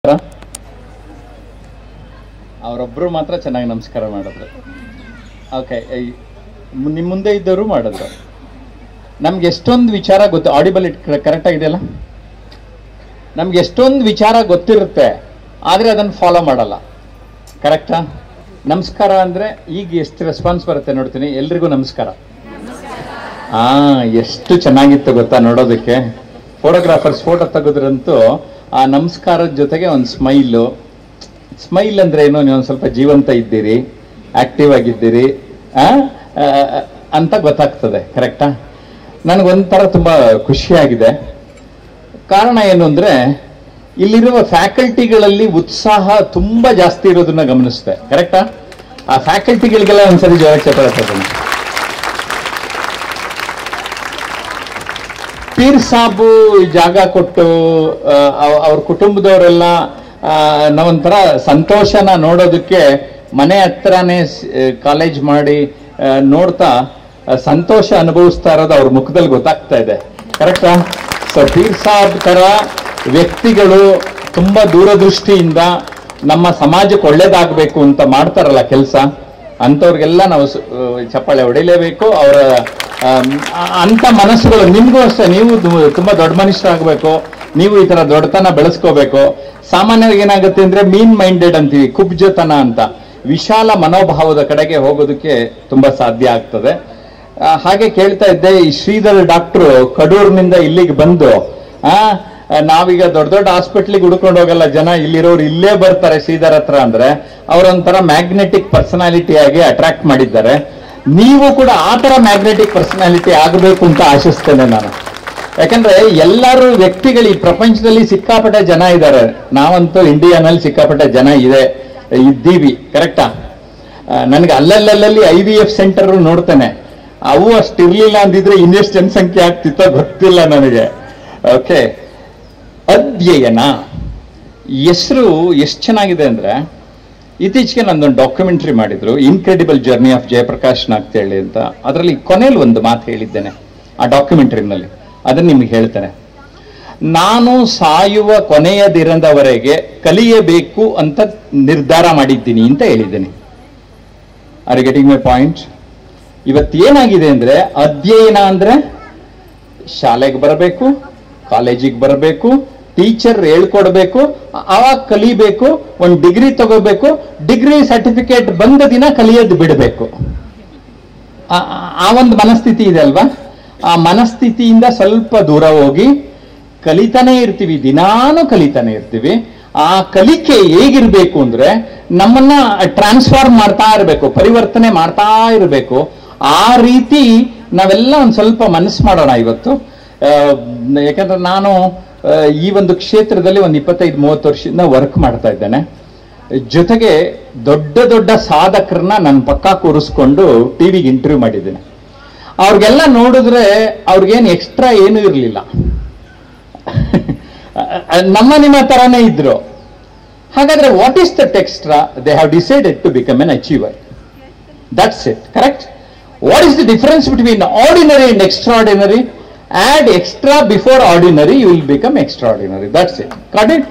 ಅವರೊಬ್ರು ಮಾತ್ರ ಚೆನ್ನಾಗಿ ನಮಸ್ಕಾರ ಮಾಡಿದ್ರು ಓಕೆ ನಿಮ್ಮ ಮುಂದೆ ಇದ್ದವರು ಮಾಡಿದ್ರು ನಮ್ಗೆ ಎಷ್ಟೊಂದು ವಿಚಾರ ಗೊತ್ತು ಆಡಿಬಲ್ ಇಟ್ ಕರೆಕ್ಟ್ ಆಗಿದೆಯಲ್ಲ ನಮ್ಗೆ ಎಷ್ಟೊಂದು ವಿಚಾರ ಗೊತ್ತಿರುತ್ತೆ ಆದರೆ ಅದನ್ನು ಫಾಲೋ ಮಾಡಲ್ಲ ಕರೆಕ್ಟಾ ನಮಸ್ಕಾರ ಅಂದರೆ ಈಗ ಎಷ್ಟು ರೆಸ್ಪಾನ್ಸ್ ಬರುತ್ತೆ ನೋಡ್ತೀನಿ ಎಲ್ರಿಗೂ ನಮಸ್ಕಾರ ಆ ಎಷ್ಟು ಚೆನ್ನಾಗಿತ್ತು ಗೊತ್ತಾ ನೋಡೋದಕ್ಕೆ ಫೋಟೋಗ್ರಾಫರ್ಸ್ ಫೋಟೋ ತೆಗೆದ್ರಂತೂ ಆ ನಮಸ್ಕಾರದ ಜೊತೆಗೆ ಒಂದು ಸ್ಮೈಲು ಸ್ಮೈಲ್ ಅಂದ್ರೆ ಏನು ನೀವು ಒಂದು ಸ್ವಲ್ಪ ಜೀವಂತ ಇದ್ದೀರಿ ಆಕ್ಟಿವ್ ಆಗಿದ್ದೀರಿ ಆ? ಆ, ಅಂತ ಗೊತ್ತಾಗ್ತದೆ ಕರೆಕ್ಟಾ ನನಗೊಂಥರ ತುಂಬಾ ಖುಷಿಯಾಗಿದೆ ಕಾರಣ ಏನು ಅಂದ್ರೆ ಇಲ್ಲಿರುವ ಫ್ಯಾಕಲ್ಟಿಗಳಲ್ಲಿ ಉತ್ಸಾಹ ತುಂಬಾ ಜಾಸ್ತಿ ಇರೋದನ್ನ ಗಮನಿಸಿದೆ ಕರೆಕ್ಟಾ ಆ ಫ್ಯಾಕಲ್ಟಿಗಳಿಗೆಲ್ಲ ಒಂದ್ಸರಿ ಜೋರ ಚಪ್ಪಾಳೆ ತಗೊಂಡು ಪೀರ್ ಸಾಬು ಜಾಗ ಕೊಟ್ಟು ಆ, ಅವ್- ಅವ್ರ ಕುಟುಂಬದವರೆಲ್ಲ ಆ, ನಾವೊಂಥರ ಸಂತೋಷನ ನೋಡೋದಕ್ಕೆ ಮನೆ ಹತ್ರನೇ ಕಾಲೇಜ್ ಮಾಡಿ ಆ, ನೋಡ್ತಾ ಆ, ಸಂತೋಷ ಅನುಭವಿಸ್ತಾ ಇರೋದು ಅವ್ರ ಮುಖದಲ್ಲಿ ಗೊತ್ತಾಗ್ತಾ ಇದೆ ಕರೆಕ್ಟಾ ಸೊ ಪೀರ್ ಸಾಬ್ ತರ ವ್ಯಕ್ತಿಗಳು ತುಂಬಾ ದೂರದೃಷ್ಟಿಯಿಂದ ನಮ್ಮ ಸಮಾಜಕ್ಕೆ ಒಳ್ಳೇದಾಗಬೇಕು ಅಂತ ಮಾಡ್ತಾರಲ್ಲ ಕೆಲಸ ಅಂಥವ್ರಿಗೆಲ್ಲ ನಾವು ಸ- ಆ, ಚಪ್ಪಾಳೆ ಹೊಡಿಲೇಬೇಕು ಅವರ ಅಂತ ಮನಸ್ಸುಗಳು ನಿಮ್ಗೂ ಅಷ್ಟೇ ನೀವು ದು- ತುಂಬಾ ದೊಡ್ಡ ಮನುಷ್ಯರಾಗಬೇಕು ನೀವು ಈ ತರ ದೊಡ್ಡತನ ಬೆಳೆಸ್ಕೋಬೇಕು ಸಾಮಾನ್ಯವಾಗಿ ಏನಾಗುತ್ತೆ ಅಂದ್ರೆ ಮೀನ್ ಮೈಂಡೆಡ್ ಅಂತೀವಿ ಕುಬ್ಜತನ ಅಂತ ವಿಶಾಲ ಮನೋಭಾವದ ಕಡೆಗೆ ಹೋಗೋದಕ್ಕೆ ತುಂಬಾ ಸಾಧ್ಯ ಆಗ್ತದೆ ಆ, ಹಾಗೆ ಕೇಳ್ತಾ ಇದ್ದೆ ಈ ಶ್ರೀಧರ್ ಡಾಕ್ಟ್ರು ಕಡೂರಿನಿಂದ ಇಲ್ಲಿಗೆ ಬಂದು ಆ ನಾವೀಗ ದೊಡ್ಡ ದೊಡ್ಡ ಹಾಸ್ಪಿಟ್ಲಿಗೆ ಹುಡ್ಕೊಂಡು ಹೋಗಲ್ಲ ಜನ ಇಲ್ಲಿರೋರು ಇಲ್ಲೇ ಬರ್ತಾರೆ ಶ್ರೀಧರ್ ಹತ್ರ ಅಂದ್ರೆ ಅವರೊಂಥರ ಮ್ಯಾಗ್ನೆಟಿಕ್ ಪರ್ಸನಾಲಿಟಿ ಆಗಿ ಅಟ್ರಾಕ್ಟ್ ಮಾಡಿದ್ದಾರೆ ನೀವು ಕೂಡ ಆ ತರ ಮ್ಯಾಗ್ನೆಟಿಕ್ ಪರ್ಸನಾಲಿಟಿ ಆಗಬೇಕು ಅಂತ ಆಶಿಸ್ತೇನೆ ನಾನು ಯಾಕಂದ್ರೆ ಎಲ್ಲರೂ ವ್ಯಕ್ತಿಗಳು ಈ ಪ್ರಪಂಚದಲ್ಲಿ ಸಿಕ್ಕಾಪಟ್ಟೆ ಜನ ಇದ್ದಾರೆ ನಾವಂತೂ ಇಂಡಿಯಾನಲ್ಲಿ ಸಿಕ್ಕಾಪಟ್ಟೆ ಜನ ಇದೆ ಇದ್ದೀವಿ ಕರೆಕ್ಟಾ ನನಗೆ ಅಲ್ಲಲ್ಲಲ್ಲಿ ಐ ವಿ ಎಫ್ ಸೆಂಟರ್ ನೋಡ್ತೇನೆ ಅವು ಅಷ್ಟು ಇರ್ಲಿಲ್ಲ ಅಂದಿದ್ರೆ ಇನ್ನೆಷ್ಟು ಜನಸಂಖ್ಯೆ ಆಗ್ತಿತ್ತೋ ಗೊತ್ತಿಲ್ಲ ನನಗೆ ಓಕೆ ಅಧ್ಯಯನ ಹೆಸರು ಎಷ್ಟು ಚೆನ್ನಾಗಿದೆ ಅಂದ್ರೆ ಇತ್ತೀಚೆಗೆ ನಂದೊಂದು ಡಾಕ್ಯುಮೆಂಟ್ರಿ ಮಾಡಿದ್ರು ಇನ್ಕ್ರೆಡಿಬಲ್ ಜರ್ನಿ ಆಫ್ ಜಯಪ್ರಕಾಶ್ ನಾಗ್ತೇಳಿ ಅಂತ ಅದರಲ್ಲಿ ಕೊನೆಯಲ್ಲಿ ಒಂದು ಮಾತು ಹೇಳಿದ್ದೇನೆ ಆ ಡಾಕ್ಯುಮೆಂಟ್ರಿನಲ್ಲಿ ಅದನ್ನ ನಿಮ್ಗೆ ಹೇಳ್ತೇನೆ ನಾನು ಸಾಯುವ ಕೊನೆಯ ದಿನದವರೆಗೆ ಕಲಿಯಬೇಕು ಅಂತ ನಿರ್ಧಾರ ಮಾಡಿದ್ದೀನಿ ಅಂತ ಹೇಳಿದ್ದೇನೆ ಆರ್ ಗೆಟಿಂಗ್ ಮೈ ಪಾಯಿಂಟ್ ಇವತ್ತೇನಾಗಿದೆ ಅಂದ್ರೆ ಅಧ್ಯಯನ ಅಂದ್ರೆ ಶಾಲೆಗೆ ಬರಬೇಕು ಕಾಲೇಜಿಗೆ ಬರಬೇಕು ಟೀಚರ್ ಹೇಳ್ಕೊಡ್ಬೇಕು ಅವಾಗ ಕಲಿಬೇಕು ಒಂದು ಡಿಗ್ರಿ ತಗೋಬೇಕು ಡಿಗ್ರಿ ಸರ್ಟಿಫಿಕೇಟ್ ಬಂದ ದಿನ ಕಲಿಯೋದು ಬಿಡಬೇಕು ಆ- ಆ- ಆ ಒಂದು ಮನಸ್ಥಿತಿ ಇದೆ ಅಲ್ವಾ ಆ ಮನಸ್ಥಿತಿಯಿಂದ ಸ್ವಲ್ಪ ದೂರ ಹೋಗಿ ಕಲಿತಾನೆ ಇರ್ತೀವಿ ದಿನಾನು ಕಲಿತಾನೆ ಇರ್ತೀವಿ ಆ ಕಲಿಕೆ ಹೇಗಿರ್ಬೇಕು ಅಂದ್ರೆ ನಮ್ಮನ್ನ ಟ್ರಾನ್ಸ್ಫಾರ್ಮ್ ಮಾಡ್ತಾ ಇರಬೇಕು ಪರಿವರ್ತನೆ ಮಾಡ್ತಾ ಇರಬೇಕು ಆ ರೀತಿ ನಾವೆಲ್ಲ ಒಂದು ಸ್ವಲ್ಪ ಮನಸ್ಸು ಮಾಡೋಣ ಇವತ್ತು ಆ, ಯಾಕಂದ್ರೆ ನಾನು ಆ, ಈ ಒಂದು ಕ್ಷೇತ್ರದಲ್ಲಿ ಒಂದು ಇಪ್ಪತ್ತೈದು ಮೂವತ್ತು ವರ್ಷದಿಂದ ವರ್ಕ್ ಮಾಡ್ತಾ ಇದ್ದೇನೆ ಜೊತೆಗೆ ದೊಡ್ಡ ದೊಡ್ಡ ಸಾಧಕರನ್ನ ನನ್ನ ಪಕ್ಕ ಕೂರಿಸ್ಕೊಂಡು ಟಿವಿಗೆ ಇಂಟರ್ವ್ಯೂ ಮಾಡಿದ್ದೇನೆ ಅವ್ರಿಗೆಲ್ಲ ನೋಡಿದ್ರೆ ಅವ್ರಿಗೇನು ಎಕ್ಸ್ಟ್ರಾ ಏನೂ ಇರಲಿಲ್ಲ ನಮ್ಮ ನಿಮ್ಮ ತರಾನೇ ಇದ್ರು ಹಾಗಾದ್ರೆ what is that extra they have decided to become an achiever that's it correct what is the difference between ordinary and extraordinary add extra before ordinary you will become extraordinary that's it correct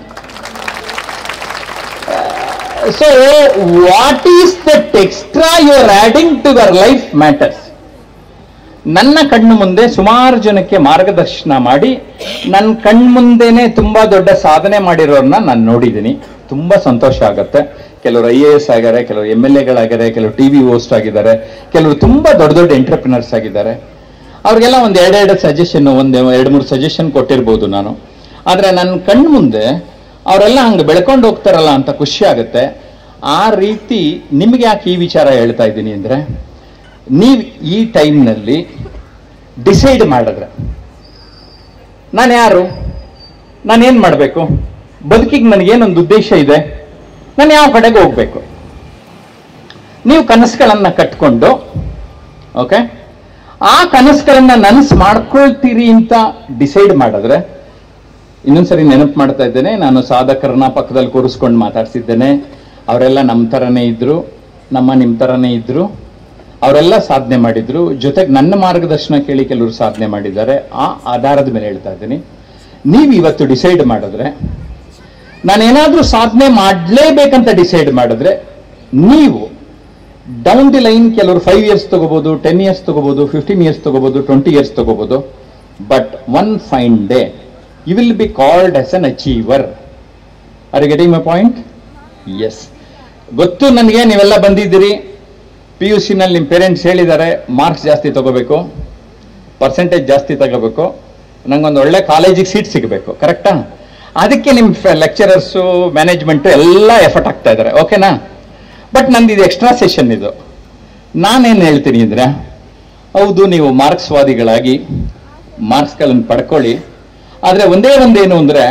so what is that extra you are adding to their life matters ನನ್ನ ಕಣ್ಣು ಮುಂದೆ ಸುಮಾರು ಜನಕ್ಕೆ ಮಾರ್ಗದರ್ಶನ ಮಾಡಿ ನನ್ನ ಕಣ್ಮುಂದೆನೆ ತುಂಬಾ ದೊಡ್ಡ ಸಾಧನೆ ಮಾಡಿರೋರನ್ನ ನಾನು ನೋಡಿದ್ದೀನಿ ತುಂಬಾ ಸಂತೋಷ ಆಗುತ್ತೆ ಕೆಲವರು ಐ ಎ ಎಸ್ ಆಗಿದ್ದಾರೆ ಕೆಲವರು ಎಮ್ ಎಲ್ ಎಗಳಾಗಿದ್ದಾರೆ ಕೆಲವರು ಟಿ ವಿ ಹೋಸ್ಟ್ ಆಗಿದ್ದಾರೆ ಕೆಲವರು ತುಂಬಾ ದೊಡ್ಡ ದೊಡ್ಡ ಎಂಟರ್ಪ್ರಿನರ್ಸ್ ಆಗಿದ್ದಾರೆ ಅವ್ರಿಗೆಲ್ಲ ಒಂದು ಎರಡೆರಡು ಸಜೆಷನ್ ಒಂದು ಎರಡು ಮೂರು ಸಜೆಷನ್ ಕೊಟ್ಟಿರ್ಬೋದು ನಾನು ಆದ್ರೆ ನನ್ನ ಕಣ್ಣು ಮುಂದೆ ಅವರೆಲ್ಲ ಹಂಗೆ ಬೆಳ್ಕೊಂಡು ಹೋಗ್ತಾರಲ್ಲ ಅಂತ ಖುಷಿ ಆಗುತ್ತೆ ಆ ರೀತಿ ನಿಮ್ಗೆ ಯಾಕೆ ಈ ವಿಚಾರ ಹೇಳ್ತಾ ಇದ್ದೀನಿ ಅಂದ್ರೆ ನೀವು ಈ ಟೈಮ್ನಲ್ಲಿ ಡಿಸೈಡ್ ಮಾಡಿದ್ರೆ ನಾನು ಯಾರು ನಾನೇನು ಮಾಡಬೇಕು ಬದುಕಿಗೆ ನನಗೇನೊಂದು ಉದ್ದೇಶ ಇದೆ ನಾನು ಯಾವ ಕಡೆಗೆ ಹೋಗ್ಬೇಕು ನೀವು ಕನಸುಗಳನ್ನ ಕಟ್ಕೊಂಡು ಓಕೆ ಆ ಕನಸುಗಳನ್ನ ನನಸು ಮಾಡ್ಕೊಳ್ತೀರಿ ಅಂತ ಡಿಸೈಡ್ ಮಾಡಿದ್ರೆ ಇನ್ನೊಂದ್ಸರಿ ನೆನಪು ಮಾಡ್ತಾ ಇದ್ದೇನೆ ನಾನು ಸಾಧಕರನ್ನ ಪಕ್ಕದಲ್ಲಿ ಕೂರಿಸ್ಕೊಂಡು ಮಾತಾಡ್ಸಿದ್ದೇನೆ ಅವರೆಲ್ಲ ನಮ್ಮ ಥರನೇ ಇದ್ರು ನಮ್ಮ ನಿಮ್ಮ ಥರನೇ ಇದ್ರು ಅವರೆಲ್ಲ ಸಾಧನೆ ಮಾಡಿದ್ರು ಜೊತೆಗೆ ನನ್ನ ಮಾರ್ಗದರ್ಶನ ಕೇಳಿ ಕೆಲವರು ಸಾಧನೆ ಮಾಡಿದ್ದಾರೆ ಆ ಆಧಾರದ ಮೇಲೆ ಹೇಳ್ತಾ ಇದ್ದೀನಿ ನೀವು ಇವತ್ತು ಡಿಸೈಡ್ ಮಾಡಿದ್ರೆ ನಾನೇನಾದ್ರೂ ಸಾಧನೆ ಮಾಡಲೇಬೇಕಂತ ಡಿಸೈಡ್ ಮಾಡಿದ್ರೆ ನೀವು ಡೌನ್ ದಿ ಲೈನ್ ಕೆಲವರು ಫೈವ್ ಇಯರ್ಸ್ ತಗೋಬಹುದು ಟೆನ್ ಇಯರ್ಸ್ ತಗೋಬಹುದು ಫಿಫ್ಟೀನ್ ಇಯರ್ಸ್ ತಗೋಬಹುದು ಟ್ವೆಂಟಿ ಇಯರ್ಸ್ ತಗೋಬಹುದು but one fine day you will be called as an achiever are getting my point yes ಗೊತ್ತು ನನಗೆ ನೀವೆಲ್ಲ ಬಂದಿದ್ದೀರಿ ಪಿ ಯು ಸಿನಲ್ಲಿ ನಿಮ್ಮ ಪೇರೆಂಟ್ಸ್ ಹೇಳಿದ್ದಾರೆ ಮಾರ್ಕ್ಸ್ ಜಾಸ್ತಿ ತಗೋಬೇಕು ಪರ್ಸೆಂಟೇಜ್ ಜಾಸ್ತಿ ತಗೋಬೇಕು ನಂಗೊಂದು ಒಳ್ಳೆ ಕಾಲೇಜಿಗೆ ಸೀಟ್ ಸಿಗಬೇಕು ಕರೆಕ್ಟಾ ಅದಕ್ಕೆ ನಿಮ್ಮ ಲೆಕ್ಚರರ್ಸು ಮ್ಯಾನೇಜ್ಮೆಂಟು ಎಲ್ಲ ಎಫರ್ಟ್ ಆಗ್ತಾ ಇದ್ದಾರೆ ಓಕೆನಾ ಬಟ್ ನಂದು ಇದು ಎಕ್ಸ್ಟ್ರಾ ಸೆಷನ್ ಇದು ನಾನೇನು ಹೇಳ್ತೀನಿ ಅಂದರೆ ಹೌದು ನೀವು ಮಾರ್ಕ್ಸ್ವಾದಿಗಳಾಗಿ ಮಾರ್ಕ್ಸ್ಗಳನ್ನು ಪಡ್ಕೊಳ್ಳಿ ಆದರೆ ಒಂದೇ ಒಂದೇನು ಅಂದರೆ